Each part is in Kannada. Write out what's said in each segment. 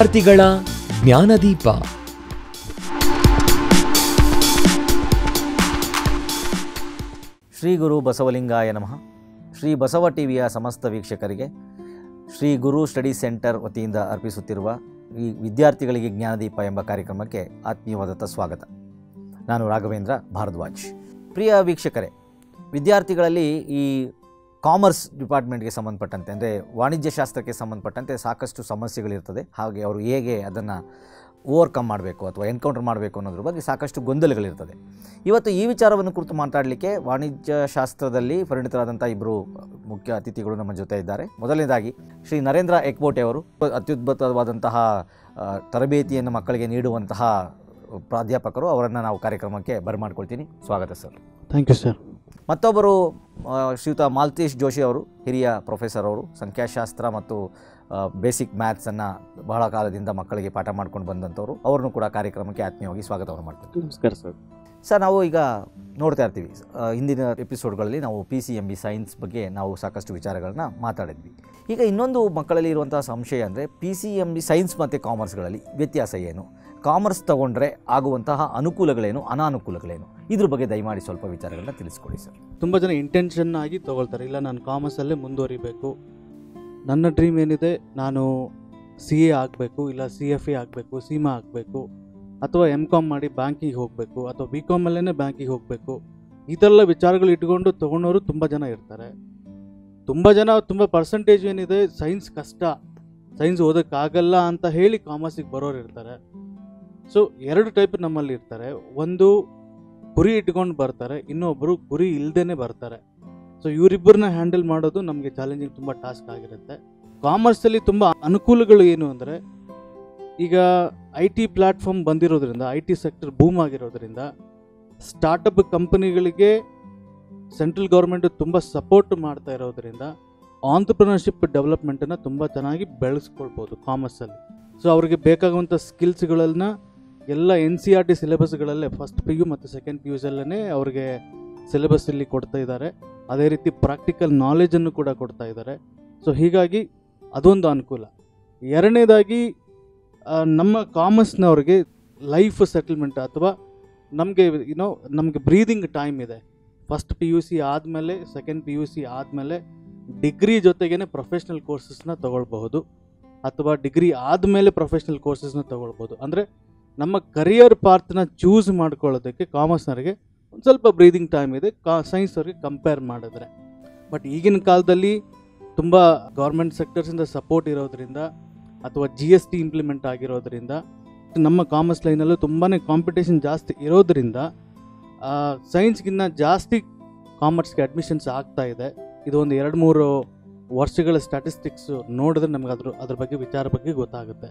ವಿದ್ಯಾರ್ಥಿಗಳ ಜ್ಞಾನದೀಪ ಶ್ರೀ ಗುರು ಬಸವಲಿಂಗಾಯ ನಮಃ ಶ್ರೀ ಬಸವ ಟಿವಿಯ ಸಮಸ್ತ ವೀಕ್ಷಕರಿಗೆ ಶ್ರೀ ಗುರು ಸ್ಟಡಿ ಸೆಂಟರ್ ವತಿಯಿಂದ ಅರ್ಪಿಸುತ್ತಿರುವ ಈ ವಿದ್ಯಾರ್ಥಿಗಳಿಗೆ ಜ್ಞಾನದೀಪ ಎಂಬ ಕಾರ್ಯಕ್ರಮಕ್ಕೆ ಆತ್ಮೀಯವಾದಂಥ ಸ್ವಾಗತ ನಾನು ರಾಘವೇಂದ್ರ ಭಾರದ್ವಾಜ್ ಪ್ರಿಯ ವೀಕ್ಷಕರೇ ವಿದ್ಯಾರ್ಥಿಗಳಲ್ಲಿ ಈ ಕಾಮರ್ಸ್ ಡಿಪಾರ್ಟ್ಮೆಂಟ್ಗೆ ಸಂಬಂಧಪಟ್ಟಂತೆ ಅಂದರೆ ವಾಣಿಜ್ಯ ಶಾಸ್ತ್ರಕ್ಕೆ ಸಂಬಂಧಪಟ್ಟಂತೆ ಸಾಕಷ್ಟು ಸಮಸ್ಯೆಗಳಿರ್ತದೆ ಹಾಗೆ ಅವರು ಹೇಗೆ ಅದನ್ನು ಓವರ್ಕಮ್ ಮಾಡಬೇಕು ಅಥವಾ ಎನ್ಕೌಂಟರ್ ಮಾಡಬೇಕು ಅನ್ನೋದ್ರ ಬಗ್ಗೆ ಸಾಕಷ್ಟು ಗೊಂದಲಗಳಿರ್ತದೆ ಇವತ್ತು ಈ ವಿಚಾರವನ್ನು ಕುರಿತು ಮಾತಾಡಲಿಕ್ಕೆ ವಾಣಿಜ್ಯ ಶಾಸ್ತ್ರದಲ್ಲಿ ಪರಿಣಿತರಾದಂಥ ಇಬ್ಬರು ಮುಖ್ಯ ಅತಿಥಿಗಳು ನಮ್ಮ ಜೊತೆ ಇದ್ದಾರೆ ಮೊದಲನೇದಾಗಿ ಶ್ರೀ ನರೇಂದ್ರ ಎಕ್ಬೋಟೆ ಅವರು ಅತ್ಯುದ್ಭುತವಾದಂತಹ ಆ, ತರಬೇತಿಯನ್ನು ಮಕ್ಕಳಿಗೆ ನೀಡುವಂತಹ ಪ್ರಾಧ್ಯಾಪಕರು ಅವರನ್ನು ನಾವು ಕಾರ್ಯಕ್ರಮಕ್ಕೆ ಬರಮಾಡ್ಕೊಳ್ತೀನಿ ಸ್ವಾಗತ ಸರ್ ಥ್ಯಾಂಕ್ ಯು ಸರ್ ಮತ್ತೊಬ್ಬರು ಆ, ಶ್ರೀಯುತ ಮಾಲ್ತೇಶ್ ಜೋಶಿ ಅವರು ಹಿರಿಯ ಪ್ರೊಫೆಸರ್ ಅವರು ಸಂಖ್ಯಾಶಾಸ್ತ್ರ ಮತ್ತು ಬೇಸಿಕ್ ಮ್ಯಾಥ್ಸನ್ನು ಬಹಳ ಕಾಲದಿಂದ ಮಕ್ಕಳಿಗೆ ಪಾಠ ಮಾಡ್ಕೊಂಡು ಬಂದಂಥವ್ರು ಅವ್ರನ್ನೂ ಕೂಡ ಕಾರ್ಯಕ್ರಮಕ್ಕೆ ಆತ್ಮೀಯವಾಗಿ ಸ್ವಾಗತವನ್ನು ಮಾಡ್ತೀನಿ ನಮಸ್ಕಾರ ಸರ್ ಸರ್ ನಾವು ಈಗ ನೋಡ್ತಾ ಇರ್ತೀವಿ ಆ, ಹಿಂದಿನ ಎಪಿಸೋಡ್ಗಳಲ್ಲಿ ನಾವು P C M B science ಬಗ್ಗೆ ನಾವು ಸಾಕಷ್ಟು ವಿಚಾರಗಳನ್ನ ಮಾತಾಡಿದ್ವಿ ಈಗ ಇನ್ನೊಂದು ಮಕ್ಕಳಲ್ಲಿ ಇರುವಂತಹ ಸಂಶಯ ಅಂದರೆ P C M B science ಮತ್ತು ಕಾಮರ್ಸ್ಗಳಲ್ಲಿ ವ್ಯತ್ಯಾಸ ಏನು ಕಾಮರ್ಸ್ ತಗೊಂಡ್ರೆ ಆಗುವಂತಹ ಅನುಕೂಲಗಳೇನು ಅನಾನುಕೂಲಗಳೇನು ಇದ್ರ ಬಗ್ಗೆ ದಯಮಾಡಿ ಸ್ವಲ್ಪ ವಿಚಾರಗಳನ್ನ ತಿಳಿಸ್ಕೊಡಿ ಸರ್ ತುಂಬ ಜನ ಇಂಟೆನ್ಷನ್ ಆಗಿ ತಗೊಳ್ತಾರೆ ಇಲ್ಲ ನಾನು ಕಾಮರ್ಸಲ್ಲೇ ಮುಂದುವರಿಬೇಕು ನನ್ನ ಡ್ರೀಮ್ ಏನಿದೆ ನಾನು ಸಿ ಎ ಆಗಬೇಕು ಇಲ್ಲ ಸಿ ಎಫ್ ಎ ಆಗಬೇಕು ಸಿಮಾ ಆಗಬೇಕು ಅಥವಾ ಎಮ್ ಕಾಮ್ ಮಾಡಿ ಬ್ಯಾಂಕಿಗೆ ಹೋಗಬೇಕು ಅಥವಾ ಬಿ ಕಾಮಲ್ಲೇ ಬ್ಯಾಂಕಿಗೆ ಹೋಗಬೇಕು ಈ ಥರ ಎಲ್ಲ ವಿಚಾರಗಳು ಇಟ್ಕೊಂಡು ತೊಗೊಂಡವರು ತುಂಬ ಜನ ಇರ್ತಾರೆ ತುಂಬ ಜನ ತುಂಬ ಪರ್ಸಂಟೇಜ್ ಏನಿದೆ ಸೈನ್ಸ್ ಕಷ್ಟ ಸೈನ್ಸ್ ಓದೋಕ್ಕಾಗಲ್ಲ ಅಂತ ಹೇಳಿ ಕಾಮರ್ಸಿಗೆ ಬರೋರು ಇರ್ತಾರೆ ಸೊ ಎರಡು ಟೈಪ್ ನಮ್ಮಲ್ಲಿ ಇರ್ತಾರೆ ಒಂದು ಗುರಿ ಇಟ್ಕೊಂಡು ಬರ್ತಾರೆ ಇನ್ನೊಬ್ಬರು ಗುರಿ ಇಲ್ದೇನೆ ಬರ್ತಾರೆ ಸೊ ಇವರಿಬ್ಬರನ್ನ ಹ್ಯಾಂಡಲ್ ಮಾಡೋದು ನಮಗೆ ಚಾಲೆಂಜಿಂಗ್ ತುಂಬ ಟಾಸ್ಕ್ ಆಗಿರುತ್ತೆ ಕಾಮರ್ಸಲ್ಲಿ ತುಂಬ ಅನುಕೂಲಗಳು ಏನು ಅಂದರೆ ಈಗ ಐ ಟಿ ಪ್ಲ್ಯಾಟ್ಫಾರ್ಮ್ ಬಂದಿರೋದ್ರಿಂದ ಐ ಟಿ ಸೆಕ್ಟರ್ ಬೂಮ್ ಆಗಿರೋದ್ರಿಂದ ಸ್ಟಾರ್ಟಪ್ ಕಂಪನಿಗಳಿಗೆ ಸೆಂಟ್ರಲ್ ಗೌರ್ಮೆಂಟ್ ತುಂಬ ಸಪೋರ್ಟ್ ಮಾಡ್ತಾ ಇರೋದ್ರಿಂದ ಆಂಟ್ರಪ್ರಿನರ್ಶಿಪ್ ಡೆವಲಪ್ಮೆಂಟನ್ನು ತುಂಬ ಚೆನ್ನಾಗಿ ಬೆಳೆಸ್ಕೊಳ್ಬೋದು ಕಾಮರ್ಸಲ್ಲಿ ಸೊ ಅವ್ರಿಗೆ ಬೇಕಾಗುವಂಥ ಸ್ಕಿಲ್ಸ್ಗಳನ್ನ ಎಲ್ಲ ಎನ್ ಸಿ ಆರ್ ಟಿ ಸಿಲೆಬಸ್ಗಳಲ್ಲೇ ಫಸ್ಟ್ ಪಿ ಯು ಮತ್ತು ಸೆಕೆಂಡ್ ಪಿ ಯುಸಲ್ಲೇ ಅವ್ರಿಗೆ ಸಿಲೆಬಸ್ಸಲ್ಲಿ ಕೊಡ್ತಾ ಇದ್ದಾರೆ ಅದೇ ರೀತಿ ಪ್ರಾಕ್ಟಿಕಲ್ ನಾಲೆಜನ್ನು ಕೂಡ ಕೊಡ್ತಾ ಇದ್ದಾರೆ ಸೊ ಹೀಗಾಗಿ ಅದೊಂದು ಅನುಕೂಲ ಎರಡನೇದಾಗಿ ಆ, ನಮ್ಮ ಕಾಮರ್ಸ್ನವ್ರಿಗೆ ಲೈಫ್ ಸೆಟಲ್ಮೆಂಟ್ ಅಥವಾ ನಮಗೆ ಏನೋ ನಮಗೆ ಬ್ರೀದಿಂಗ್ ಟೈಮ್ ಇದೆ ಫಸ್ಟ್ ಪಿ ಯು ಸಿ ಆದಮೇಲೆ ಸೆಕೆಂಡ್ ಪಿ ಯು ಸಿ ಆದಮೇಲೆ ಡಿಗ್ರಿ ಜೊತೆಗೇ ಪ್ರೊಫೆಷ್ನಲ್ ಕೋರ್ಸಸ್ನ ತಗೊಳ್ಬಹುದು ಅಥವಾ ಡಿಗ್ರಿ ಆದಮೇಲೆ ಪ್ರೊಫೆಷ್ನಲ್ ಕೋರ್ಸಸ್ನ ತಗೊಳ್ಬೋದು ಅಂದರೆ ನಮ್ಮ ಕರಿಯರ್ ಪಾರ್ಟ್ನ ಚೂಸ್ ಮಾಡ್ಕೊಳ್ಳೋದಕ್ಕೆ ಕಾಮರ್ಸ್ನವರಿಗೆ ಒಂದು ಸ್ವಲ್ಪ ಬ್ರೀದಿಂಗ್ ಟೈಮ್ ಇದೆ ಕಾ ಸೈನ್ಸ್ ಅವ್ರಿಗೆ ಕಂಪೇರ್ ಮಾಡಿದ್ರೆ ಬಟ್ ಈಗಿನ ಕಾಲದಲ್ಲಿ ತುಂಬ ಗೌರ್ಮೆಂಟ್ ಸೆಕ್ಟರ್ಸಿಂದ ಸಪೋರ್ಟ್ ಇರೋದ್ರಿಂದ ಅಥವಾ ಜಿ ಎಸ್ ಟಿ ಇಂಪ್ಲಿಮೆಂಟ್ ಆಗಿರೋದ್ರಿಂದ ನಮ್ಮ ಕಾಮರ್ಸ್ ಲೈನಲ್ಲೂ ತುಂಬಾ ಕಾಂಪಿಟೇಷನ್ ಜಾಸ್ತಿ ಇರೋದ್ರಿಂದ ಸೈನ್ಸ್ಗಿನ್ನ ಜಾಸ್ತಿ ಕಾಮರ್ಸ್ಗೆ ಅಡ್ಮಿಷನ್ಸ್ ಆಗ್ತಾ ಇದೆ ಇದು ಒಂದು ಎರಡು ಮೂರು ವರ್ಷಗಳ ಸ್ಟ್ಯಾಟಿಸ್ಟಿಕ್ಸ್ ನೋಡಿದ್ರೆ ನಮ್ಗೆ ಅದ್ರ ಅದ್ರ ಬಗ್ಗೆ ವಿಚಾರ ಬಗ್ಗೆ ಗೊತ್ತಾಗುತ್ತೆ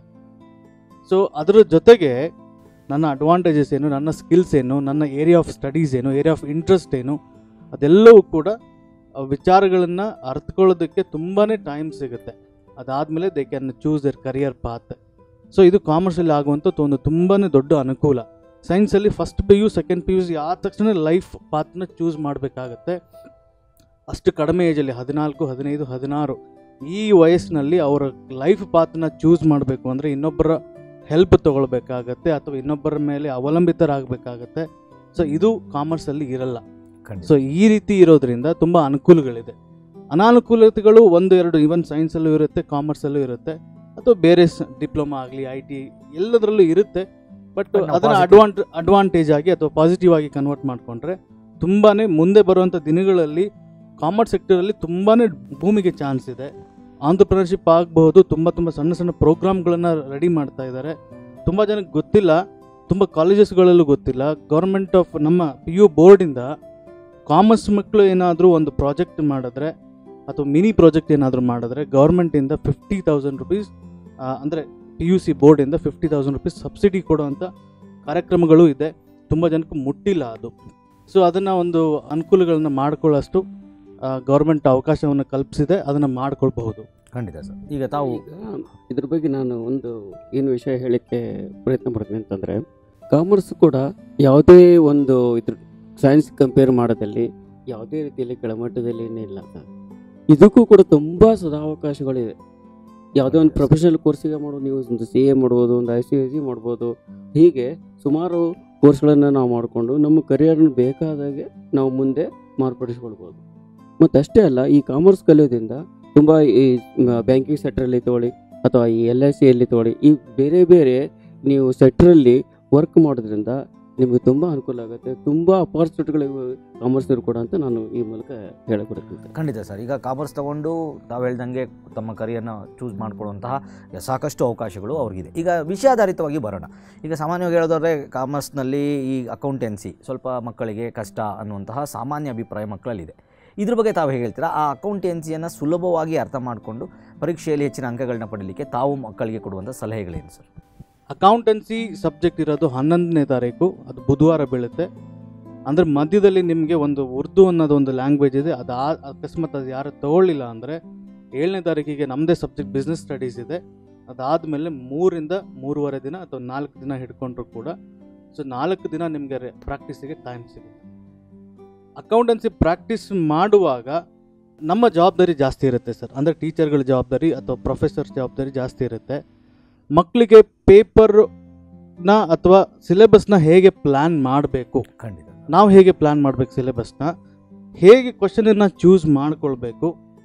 ಸೊ ಅದರ ಜೊತೆಗೆ ನನ್ನ ಅಡ್ವಾಂಟೇಜಸ್ ಏನು ನನ್ನ ಸ್ಕಿಲ್ಸ್ ಏನು ನನ್ನ ಏರಿಯಾ ಆಫ್ ಸ್ಟಡೀಸ್ ಏನು ಏರಿಯಾ ಆಫ್ ಇಂಟ್ರೆಸ್ಟ್ ಏನು ಅದೆಲ್ಲವೂ ಕೂಡ ವಿಚಾರಗಳನ್ನು ಅರ್ಥಕೊಳ್ಳೋದಕ್ಕೆ ತುಂಬಾ ಟೈಮ್ ಸಿಗುತ್ತೆ ಅದಾದಮೇಲೆ they can choose their career path so ಇದು ಕಾಮರ್ಸಲ್ಲಿ ಆಗುವಂಥ ಒಂದು ತುಂಬಾ ದೊಡ್ಡ ಅನುಕೂಲ ಸೈನ್ಸಲ್ಲಿ first P U second P U C ಆದ ತಕ್ಷಣ ಲೈಫ್ ಪಾತ್ನ ಚೂಸ್ ಮಾಡಬೇಕಾಗತ್ತೆ ಅಷ್ಟು ಕಡಿಮೆ ಏಜಲ್ಲಿ ಹದಿನಾಲ್ಕು ಹದಿನೈದು ಹದಿನಾರು ಈ ವಯಸ್ಸಿನಲ್ಲಿ ಅವರ ಲೈಫ್ ಪಾತ್ನ ಚೂಸ್ ಮಾಡಬೇಕು ಅಂದರೆ ಇನ್ನೊಬ್ಬರ ಹೆಲ್ಪ್ ತೊಗೊಳ್ಬೇಕಾಗತ್ತೆ ಅಥವಾ ಇನ್ನೊಬ್ಬರ ಮೇಲೆ ಅವಲಂಬಿತರಾಗಬೇಕಾಗತ್ತೆ ಸೊ ಇದು ಕಾಮರ್ಸಲ್ಲಿ ಇರಲ್ಲ ಸೊ ಈ ರೀತಿ ಇರೋದ್ರಿಂದ ತುಂಬ ಅನುಕೂಲಗಳಿದೆ ಅನಾನುಕೂಲತೆಗಳು ಒಂದು ಎರಡು ಈವನ್ ಸೈನ್ಸಲ್ಲೂ ಇರುತ್ತೆ ಕಾಮರ್ಸಲ್ಲೂ ಇರುತ್ತೆ ಅಥವಾ ಬೇರೆ ಡಿಪ್ಲೊಮಾ ಆಗಲಿ ಐ ಟಿ ಎಲ್ಲದರಲ್ಲೂ ಇರುತ್ತೆ ಬಟ್ But ನಾವು ಅದನ್ನು positive- ಅಡ್ವಾಂಟ್ ಅಡ್ವಾಂಟೇಜ್ ಆಗಿ ಅಥವಾ ಪಾಸಿಟಿವ್ ಆಗಿ ಕನ್ವರ್ಟ್ ಮಾಡಿಕೊಂಡ್ರೆ ತುಂಬಾ ಮುಂದೆ ಬರುವಂಥ ದಿನಗಳಲ್ಲಿ ಕಾಮರ್ಸ್ ಸೆಕ್ಟರಲ್ಲಿ ತುಂಬಾ ಭೂಮಿಗೆ ಚಾನ್ಸ್ ಇದೆ ಆಂಟ್ರಪ್ರಿನರ್ಶಿಪ್ ಆಗಬಹುದು ತುಂಬ ತುಂಬ ಸಣ್ಣ ಸಣ್ಣ ಪ್ರೋಗ್ರಾಮ್ಗಳನ್ನು ರೆಡಿ ಮಾಡ್ತಾ ಇದ್ದಾರೆ ತುಂಬ ಜನಕ್ಕೆ ಗೊತ್ತಿಲ್ಲ ತುಂಬ ಕಾಲೇಜಸ್ಗಳಲ್ಲೂ ಗೊತ್ತಿಲ್ಲ ಗೌರ್ಮೆಂಟ್ ಆಫ್ ನಮ್ಮ ಪಿ ಯು ಬೋರ್ಡಿಂದ ಕಾಮರ್ಸ್ ಮಕ್ಕಳು ಏನಾದರೂ ಒಂದು ಪ್ರಾಜೆಕ್ಟ್ ಮಾಡಿದ್ರೆ ಅಥವಾ ಮಿನಿ ಪ್ರಾಜೆಕ್ಟ್ ಏನಾದರೂ ಮಾಡಿದ್ರೆ ಗೌರ್ಮೆಂಟಿಂದ ಫಿಫ್ಟಿ ತೌಸಂಡ್ ರುಪೀಸ್ ಅಂದರೆ ಪಿ ಯು ಸಿ ಬೋರ್ಡಿಂದ ಫಿಫ್ಟಿ ತೌಸಂಡ್ ರುಪೀಸ್ ಸಬ್ಸಿಡಿ ಕೊಡುವಂಥ ಕಾರ್ಯಕ್ರಮಗಳು ಇದೆ ತುಂಬ ಜನಕ್ಕೆ ಮುಟ್ಟಿಲ್ಲ ಅದು ಸೊ ಅದನ್ನು ಒಂದು ಅನುಕೂಲಗಳನ್ನ ಮಾಡ್ಕೊಳ್ಳೋಷ್ಟು ಗೌರ್ಮೆಂಟ್ ಅವಕಾಶವನ್ನು ಕಲ್ಪಿಸಿದೆ ಅದನ್ನು ಮಾಡ್ಕೊಳ್ಬಹುದು ಖಂಡಿತ ಸರ್ ಈಗ ತಾವು ಈಗ ಇದ್ರ ಬಗ್ಗೆ ನಾನು ಒಂದು ಏನು ವಿಷಯ ಹೇಳಕ್ಕೆ ಪ್ರಯತ್ನ ಪಡ್ತೀನಿ ಅಂತಂದರೆ ಕಾಮರ್ಸ್ ಕೂಡ ಯಾವುದೇ ಒಂದು ಇದ್ರ ಸೈನ್ಸ್ ಕಂಪೇರ್ ಮಾಡೋದಲ್ಲಿ ಯಾವುದೇ ರೀತಿಯಲ್ಲಿ ಕೆಳಮಟ್ಟದಲ್ಲಿ ಏನಿಲ್ಲ ಸರ್ ಇದಕ್ಕೂ ಕೂಡ ತುಂಬ ಸದಾವಕಾಶಗಳಿವೆ ಯಾವುದೇ ಒಂದು ಪ್ರೊಫೆಷನಲ್ ಕೋರ್ಸಿಗೆ ಮಾಡ್ಬೋದು ನೀವು ಒಂದು ಸಿ ಎ ಮಾಡ್ಬೋದು ಒಂದು ಐ ಸಿ ಐ ಸಿ ಮಾಡ್ಬೋದು ಹೀಗೆ ಸುಮಾರು ಕೋರ್ಸ್ಗಳನ್ನು ನಾವು ಮಾಡಿಕೊಂಡು ನಮ್ಮ ಕರಿಯರ್ನ ಬೇಕಾದಾಗೆ ನಾವು ಮುಂದೆ ಮಾರ್ಪಡಿಸ್ಕೊಳ್ಬೋದು ಮತ್ತು ಅಷ್ಟೇ ಅಲ್ಲ ಈ ಕಾಮರ್ಸ್ ಕಲಿಯೋದ್ರಿಂದ ತುಂಬ ಈ ಬ್ಯಾಂಕಿಂಗ್ ಸೆಕ್ಟ್ರಲ್ಲಿ ತಗೊಳ್ಳಿ ಅಥವಾ ಈ ಎಲ್ ಐ ಸಿಯಲ್ಲಿ ತಗೊಳ್ಳಿ ಈ ಬೇರೆ ಬೇರೆ ನೀವು ಸೆಕ್ಟ್ರಲ್ಲಿ ವರ್ಕ್ ಮಾಡೋದ್ರಿಂದ ನಿಮಗೆ ತುಂಬ ಅನುಕೂಲ ಆಗುತ್ತೆ ತುಂಬ ಅಪಾರ್ಚುನಿಟಿಗಳು ಕಾಮರ್ಸ್ನವ್ರು ಕೂಡ ಅಂತ ನಾನು ಈ ಮೂಲಕ ಹೇಳಕೊಡ್ತೀನಿ ಖಂಡಿತ ಸರ್ ಈಗ ಕಾಮರ್ಸ್ ತಗೊಂಡು ತಾವು ಹೇಳ್ದಂಗೆ ತಮ್ಮ ಕರಿಯರ್ನ ಚೂಸ್ ಮಾಡ್ಕೊಳ್ಳುವಂತಹ ಸಾಕಷ್ಟು ಅವಕಾಶಗಳು ಅವ್ರಿಗಿದೆ ಈಗ ವಿಷಯಾಧಾರಿತವಾಗಿ ಬರೋಣ ಈಗ ಸಾಮಾನ್ಯವಾಗಿ ಹೇಳೋದಾದ್ರೆ ಕಾಮರ್ಸ್ನಲ್ಲಿ ಈ ಅಕೌಂಟೆನ್ಸಿ ಸ್ವಲ್ಪ ಮಕ್ಕಳಿಗೆ ಕಷ್ಟ ಅನ್ನುವಂತಹ ಸಾಮಾನ್ಯ ಅಭಿಪ್ರಾಯ ಮಕ್ಕಳಲ್ಲಿದೆ ಇದ್ರ ಬಗ್ಗೆ ತಾವು ಹೇಗೆ ಹೇಳ್ತೀರಾ ಆ ಅಕೌಂಟೆನ್ಸಿಯನ್ನು ಸುಲಭವಾಗಿ ಅರ್ಥ ಮಾಡಿಕೊಂಡು ಪರೀಕ್ಷೆಯಲ್ಲಿ ಹೆಚ್ಚಿನ ಅಂಕಗಳನ್ನ ಪಡೀಲಿಕ್ಕೆ ತಾವು ಮಕ್ಕಳಿಗೆ ಕೊಡುವಂಥ ಸಲಹೆಗಳೇನು ಸರ್ ಅಕೌಂಟೆನ್ಸಿ ಸಬ್ಜೆಕ್ಟ್ ಇರೋದು ಹನ್ನೊಂದನೇ ತಾರೀಕು ಅದು ಬುಧವಾರ ಬೀಳುತ್ತೆ ಅಂದರೆ ಮಧ್ಯದಲ್ಲಿ ನಿಮಗೆ ಒಂದು ಉರ್ದು ಅನ್ನೋದು ಒಂದು ಲ್ಯಾಂಗ್ವೇಜ್ ಇದೆ ಅದು ಆ ಅಕಸ್ಮಾತ್ ಅದು ಯಾರು ತಗೊಳ್ಳಿಲ್ಲ ಅಂದರೆ ಏಳನೇ ತಾರೀಕಿಗೆ ನಮ್ಮದೇ ಸಬ್ಜೆಕ್ಟ್ ಬಿಸ್ನೆಸ್ ಸ್ಟಡೀಸ್ ಇದೆ ಅದಾದಮೇಲೆ ಮೂರಿಂದ ಮೂರುವರೆ ದಿನ ಅಥವಾ ನಾಲ್ಕು ದಿನ ಹಿಡ್ಕೊಂಡ್ರು ಕೂಡ ಸೊ ನಾಲ್ಕು ದಿನ ನಿಮಗೆ ಪ್ರಾಕ್ಟೀಸಿಗೆ ಟೈಮ್ ಸಿಗುತ್ತೆ ಅಕೌಂಟೆನ್ಸಿ ಪ್ರಾಕ್ಟೀಸ್ ಮಾಡುವಾಗ ನಮ್ಮ ಜವಾಬ್ದಾರಿ ಜಾಸ್ತಿ ಇರುತ್ತೆ ಸರ್ ಅಂದರೆ ಟೀಚರ್ಗಳ ಜವಾಬ್ದಾರಿ ಅಥವಾ ಪ್ರೊಫೆಸರ್ ಜವಾಬ್ದಾರಿ ಜಾಸ್ತಿ ಇರುತ್ತೆ ಮಕ್ಕಳಿಗೆ ಪೇಪರ್ನ ಅಥವಾ ಸಿಲೆಬಸ್ನ ಹೇಗೆ ಪ್ಲ್ಯಾನ್ ಮಾಡಬೇಕು ಖಂಡಿತ ನಾವು ಹೇಗೆ ಪ್ಲ್ಯಾನ್ ಮಾಡಬೇಕು ಸಿಲೆಬಸ್ನ ಹೇಗೆ ಕ್ವಶನನ್ನು ಚೂಸ್ ಮಾಡ್ಕೊಳ್ಬೇಕು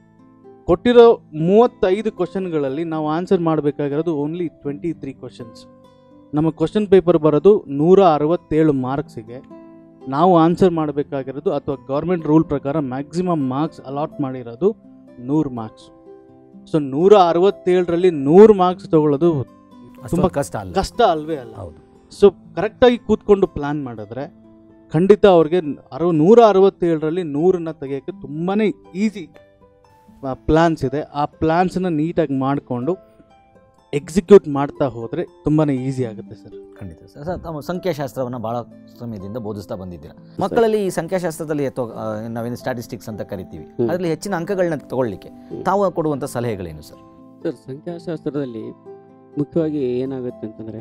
ಕೊಟ್ಟಿರೋ ಮೂವತ್ತೈದು ಕ್ವಶನ್ಗಳಲ್ಲಿ ನಾವು ಆನ್ಸರ್ ಮಾಡಬೇಕಾಗಿರೋದು ಓನ್ಲಿ ಟ್ವೆಂಟಿ ತ್ರೀ ಕ್ವಶನ್ಸ್ ನಮ್ಮ ಕ್ವಶನ್ ಪೇಪರ್ ಬರೋದು ನೂರ ಅರವತ್ತೇಳು ಮಾರ್ಕ್ಸಿಗೆ ನಾವು ಆನ್ಸರ್ ಮಾಡಬೇಕಾಗಿರೋದು ಅಥವಾ ಗೌರ್ಮೆಂಟ್ ರೂಲ್ ಪ್ರಕಾರ ಮ್ಯಾಕ್ಸಿಮಮ್ ಮಾರ್ಕ್ಸ್ ಅಲಾಟ್ ಮಾಡಿರೋದು ನೂರು ಮಾರ್ಕ್ಸ್ ಸೊ ನೂರ ಅರವತ್ತೇಳರಲ್ಲಿ ನೂರು ಮಾರ್ಕ್ಸ್ ತಗೊಳ್ಳೋದು ತುಂಬ ತುಂಬ ಕಷ್ಟ ಅಲ್ಲ ಕಷ್ಟ ಅಲ್ವೇ ಅಲ್ಲ ಹೌದು ಸೊ ಕರೆಕ್ಟಾಗಿ ಕೂತ್ಕೊಂಡು ಪ್ಲ್ಯಾನ್ ಮಾಡಿದ್ರೆ ಖಂಡಿತ ಅವ್ರಿಗೆ ಅರವ ನೂರ ಅರವತ್ತೇಳರಲ್ಲಿ ನೂರನ್ನು ತೆಗಿಯೋಕ್ಕೆ ತುಂಬಾ ಈಸಿ ಪ್ಲ್ಯಾನ್ಸ್ ಇದೆ ಆ ಪ್ಲ್ಯಾನ್ಸನ್ನ ನೀಟಾಗಿ ಮಾಡಿಕೊಂಡು ಎಕ್ಸಿಕ್ಯೂಟ್ ಮಾಡ್ತಾ ಹೋದರೆ ತುಂಬಾ ಈಸಿ ಆಗುತ್ತೆ ಸರ್ ಖಂಡಿತ ಸರ್ ಸರ್ ತಾವು ಸಂಖ್ಯಾಶಾಸ್ತ್ರವನ್ನು ಭಾಳ ಸಮಯದಿಂದ ಬೋಧಿಸ್ತಾ ಬಂದಿದ್ದೀರಾ ಮಕ್ಕಳಲ್ಲಿ ಈ ಸಂಖ್ಯಾಶಾಸ್ತ್ರದಲ್ಲಿ ಅಥವಾ ಆ, ನಾವೇನು ಸ್ಟ್ಯಾಟಿಸ್ಟಿಕ್ಸ್ ಅಂತ ಕರಿತೀವಿ ಹ್ಮ್. ಅದರಲ್ಲಿ ಹೆಚ್ಚಿನ ಅಂಕಗಳನ್ನ ತಗೊಳ್ಳಿಕ್ಕೆ ಹ್ಮ್. ತಾವು ಕೊಡುವಂಥ ಸಲಹೆಗಳೇನು ಸರ್ ಸರ್ ಸಂಖ್ಯಾಶಾಸ್ತ್ರದಲ್ಲಿ ಮುಖ್ಯವಾಗಿ ಏನಾಗುತ್ತೆ ಅಂತಂದರೆ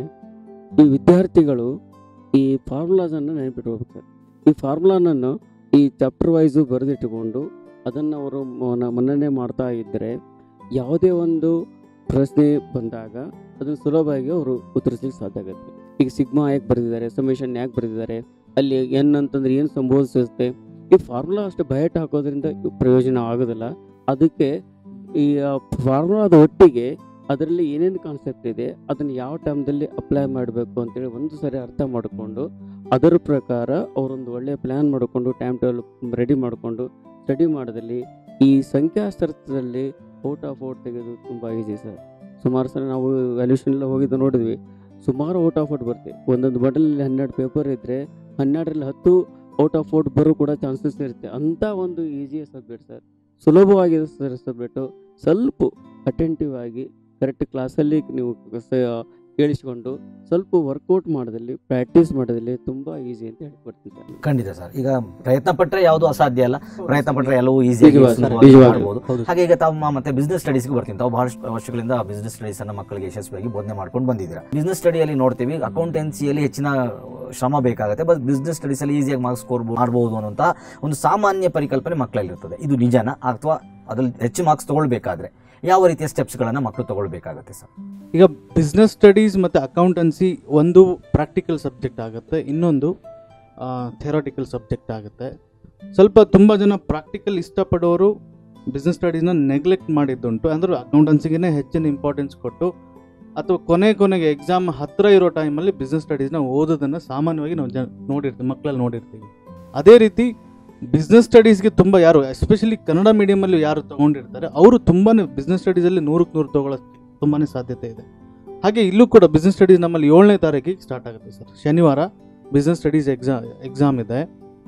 ಈ ವಿದ್ಯಾರ್ಥಿಗಳು ಈ ಫಾರ್ಮುಲಾಸನ್ನು ನೆನಪಿಟ್ಕೋಬೇಕು ಸರ್ ಈ ಫಾರ್ಮುಲಾನನ್ನು ಈ ಚಾಪ್ಟರ್ ವೈಸು ಬರೆದಿಟ್ಟುಕೊಂಡು ಅದನ್ನು ಅವರು ಮನ- ಮನ್ನಣೆ ಮಾಡ್ತಾ ಇದ್ದರೆ ಯಾವುದೇ ಒಂದು ಪ್ರಶ್ನೆ ಬಂದಾಗ ಅದನ್ನು ಸುಲಭವಾಗಿ ಅವರು ಉತ್ತರಿಸಲಿಕ್ಕೆ ಸಾಧ್ಯ ಆಗುತ್ತೆ ಈಗ ಸಿಗ್ಮಾ ಯಾಕೆ ಬರೆದಿದ್ದಾರೆ ಸಮೇಷನ್ ಯಾಕೆ ಬರೆದಿದ್ದಾರೆ ಅಲ್ಲಿ ಎನ್ ಅಂತಂದ್ರೆ ಏನು ಸಂಬೋಧಿಸುತ್ತೆ ಈ ಫಾರ್ಮುಲಾ ಅಷ್ಟು ಬಯಟ್ ಹಾಕೋದ್ರಿಂದ ಪ್ರಯೋಜನ ಆಗೋದಿಲ್ಲ ಅದಕ್ಕೆ ಈ ಫಾರ್ಮುಲಾದ ಒಟ್ಟಿಗೆ ಅದರಲ್ಲಿ ಏನೇನು ಕಾನ್ಸೆಪ್ಟ್ ಇದೆ ಅದನ್ನು ಯಾವ ಟೈಮ್ದಲ್ಲಿ ಅಪ್ಲೈ ಮಾಡಬೇಕು ಅಂತೇಳಿ ಒಂದು ಸರಿ ಅರ್ಥ ಮಾಡಿಕೊಂಡು ಅದರ ಪ್ರಕಾರ ಅವರೊಂದು ಒಳ್ಳೆಯ ಪ್ಲ್ಯಾನ್ ಮಾಡಿಕೊಂಡು ಟೈಮ್ ಟೇಬಲ್ ರೆಡಿ ಮಾಡಿಕೊಂಡು ಸ್ಟಡಿ ಮಾಡೋದಲ್ಲಿ ಈ ಸಂಖ್ಯಾಶಾಸ್ತ್ರದಲ್ಲಿ ಔಟ್ ಆಫ್ ಔಟ್ ತೆಗೆದು ತುಂಬ ಈಸಿ ಸರ್ ಸುಮಾರು ಸಲ ನಾವು ವ್ಯಾಲ್ಯೂಷನ್ ಎಲ್ಲ ಹೋಗಿದ್ದು ನೋಡಿದ್ವಿ ಸುಮಾರು ಔಟ್ ಆಫ್ ಔಟ್ ಬರುತ್ತೆ ಒಂದೊಂದು ಬಂಡಲಲ್ಲಿ ಹನ್ನೆರಡು ಪೇಪರ್ ಇದ್ದರೆ ಹನ್ನೆರಡರಲ್ಲಿ ಹತ್ತು ಔಟ್ ಆಫ್ ಔಟ್ ಬರೋ ಕೂಡ ಚಾನ್ಸಸ್ ಇರುತ್ತೆ ಅಂಥ ಒಂದು ಈಸಿಯ ಸಬ್ಜೆಕ್ಟ್ ಸರ್ ಸುಲಭವಾಗಿದೆ ಸರ್ ಸಬ್ಜೆಕ್ಟು ಸ್ವಲ್ಪ ಅಟೆಂಟಿವ್ ಆಗಿ ಕರೆಕ್ಟ್ ಕ್ಲಾಸಲ್ಲಿ ನೀವು ಸ- ಕೇಳಿಸ್ಕೊಂಡು ಸ್ವಲ್ಪ ವರ್ಕೌಟ್ ಮಾಡೋದಲ್ಲಿ ಪ್ರಾಕ್ಟೀಸ್ ಮಾಡೋದಲ್ಲಿ ತುಂಬ ಈಸಿ ಅಂತ ಹೇಳ್ಕೊಡ್ತೀನಿ ಸರ್ ಖಂಡಿತ ಸರ್ ಈಗ ಪ್ರಯತ್ನ ಪಟ್ಟರೆ ಯಾವುದು ಅಸಾಧ್ಯ ಅಲ್ಲ ಪ್ರಯತ್ನ ಪಟ್ಟರೆ ಎಲ್ಲವೂ ಈಸಿಯಾಗಿ ನಿಜವಾದ- ಸುಲಭವಾಗಿ ನಿಜವಾದ. ಮಾಡ್ಬೋದು ಹೌದು ಹಾಗೆ ಈಗ ತಾವು ಮತ್ತೆ ಬಿಸ್ನೆಸ್ ಸ್ಟಡೀಸ್ಗೆ ಬರ್ತೀನಿ ತಾವು ಬಹಳಷ್ಟು ವರ್ಷಗಳಿಂದ ಬಿಸ್ನೆಸ್ ಸ್ಟಡೀಸ್ ಅನ್ನ ಮಕ್ಕಳಿಗೆ ಯಶಸ್ವಿಯಾಗಿ ಬೋಧನೆ ಮಾಡ್ಕೊಂಡು ಬಂದಿದ್ದೀರಾ ಬಿಸ್ನೆಸ್ ಸ್ಟಡಿಯಲ್ಲಿ ನೋಡ್ತೀವಿ ಅಕೌಂಟೆನ್ಸಿಯಲ್ಲಿ ಹೆಚ್ಚಿನ ಶ್ರಮ ಬೇಕಾಗುತ್ತೆ ಬಟ್ ಬಿಸ್ನೆಸ್ ಸ್ಟಡೀಸಲ್ಲಿ ಈಸಿಯಾಗಿ ಮಾರ್ಕ್ಸ್ ಸ್ಕೋರ್ ಮಾಡ್ಬೋದು ಅನ್ನೋಂಥ ಒಂದು ಸಾಮಾನ್ಯ ಪರಿಕಲ್ಪನೆ ಮಕ್ಕಳಲ್ಲಿರ್ತದೆ ಇದು ನಿಜನಾ ಅಥವಾ ಅದ್ರಲ್ಲಿ ಹೆಚ್ಚು ಮಾರ್ಕ್ಸ್ ತಗೊಳ್ಬೇಕಾದ್ರೆ ಯಾವ ರೀತಿಯ ಸ್ಟೆಪ್ಸ್ಗಳನ್ನು ಮಕ್ಕಳು ತಗೊಳ್ಬೇಕಾಗತ್ತೆ ಸರ್ ಈಗ ಬಿಸ್ನೆಸ್ ಸ್ಟಡೀಸ್ ಮತ್ತು ಅಕೌಂಟೆನ್ಸಿ ಒಂದು ಪ್ರಾಕ್ಟಿಕಲ್ ಸಬ್ಜೆಕ್ಟ್ ಆಗುತ್ತೆ ಇನ್ನೊಂದು ಥೆರಾಟಿಕಲ್ ಸಬ್ಜೆಕ್ಟ್ ಆಗುತ್ತೆ ಸ್ವಲ್ಪ ತುಂಬ ಜನ ಪ್ರಾಕ್ಟಿಕಲ್ ಇಷ್ಟಪಡೋರು ಬಿಸ್ನೆಸ್ ಸ್ಟಡೀಸ್ನ ನೆಗ್ಲೆಕ್ಟ್ ಮಾಡಿದ್ದುಂಟು ಅಂದರೆ ಅಕೌಂಟೆನ್ಸಿಗೆ ಹೆಚ್ಚಿನ ಇಂಪಾರ್ಟೆನ್ಸ್ ಕೊಟ್ಟು ಅಥವಾ ಕೊನೆ ಕೊನೆಗೆ ಎಕ್ಸಾಮ್ ಹತ್ತಿರ ಇರೋ ಟೈಮಲ್ಲಿ ಬಿಸ್ನೆಸ್ ಸ್ಟಡೀಸ್ನ ಓದೋದನ್ನು ಸಾಮಾನ್ಯವಾಗಿ ನಾವು ಜನ ನೋಡಿರ್ತೀವಿ ಮಕ್ಕಳಲ್ಲಿ ನೋಡಿರ್ತೀವಿ ಅದೇ ರೀತಿ ಬಿಸ್ನೆಸ್ ಸ್ಟಡೀಸ್ಗೆ ತುಂಬ ಯಾರು ಎಸ್ಪೆಷಲಿ ಕನ್ನಡ ಮೀಡಿಯಮಲ್ಲಿ ಯಾರು ತೊಗೊಂಡಿರ್ತಾರೆ ಅವರು ತುಂಬಾ ಬಿಸ್ನೆಸ್ ಸ್ಟಡೀಸಲ್ಲಿ ನೂರಕ್ಕೆ ನೂರು ತೊಗೊಳ್ಳೋ ತುಂಬಾ ಸಾಧ್ಯತೆ ಇದೆ ಹಾಗೆ ಇಲ್ಲೂ ಕೂಡ ಬಿಸ್ನೆಸ್ ಸ್ಟಡೀಸ್ ನಮ್ಮಲ್ಲಿ ಏಳನೇ ತಾರೀಕಿಗೆ ಸ್ಟಾರ್ಟ್ ಆಗುತ್ತೆ ಸರ್ ಶನಿವಾರ ಬಿಸ್ನೆಸ್ ಸ್ಟಡೀಸ್ ಎಕ್ಸಾಮ್ ಎಕ್ಸಾಮ್ ಇದೆ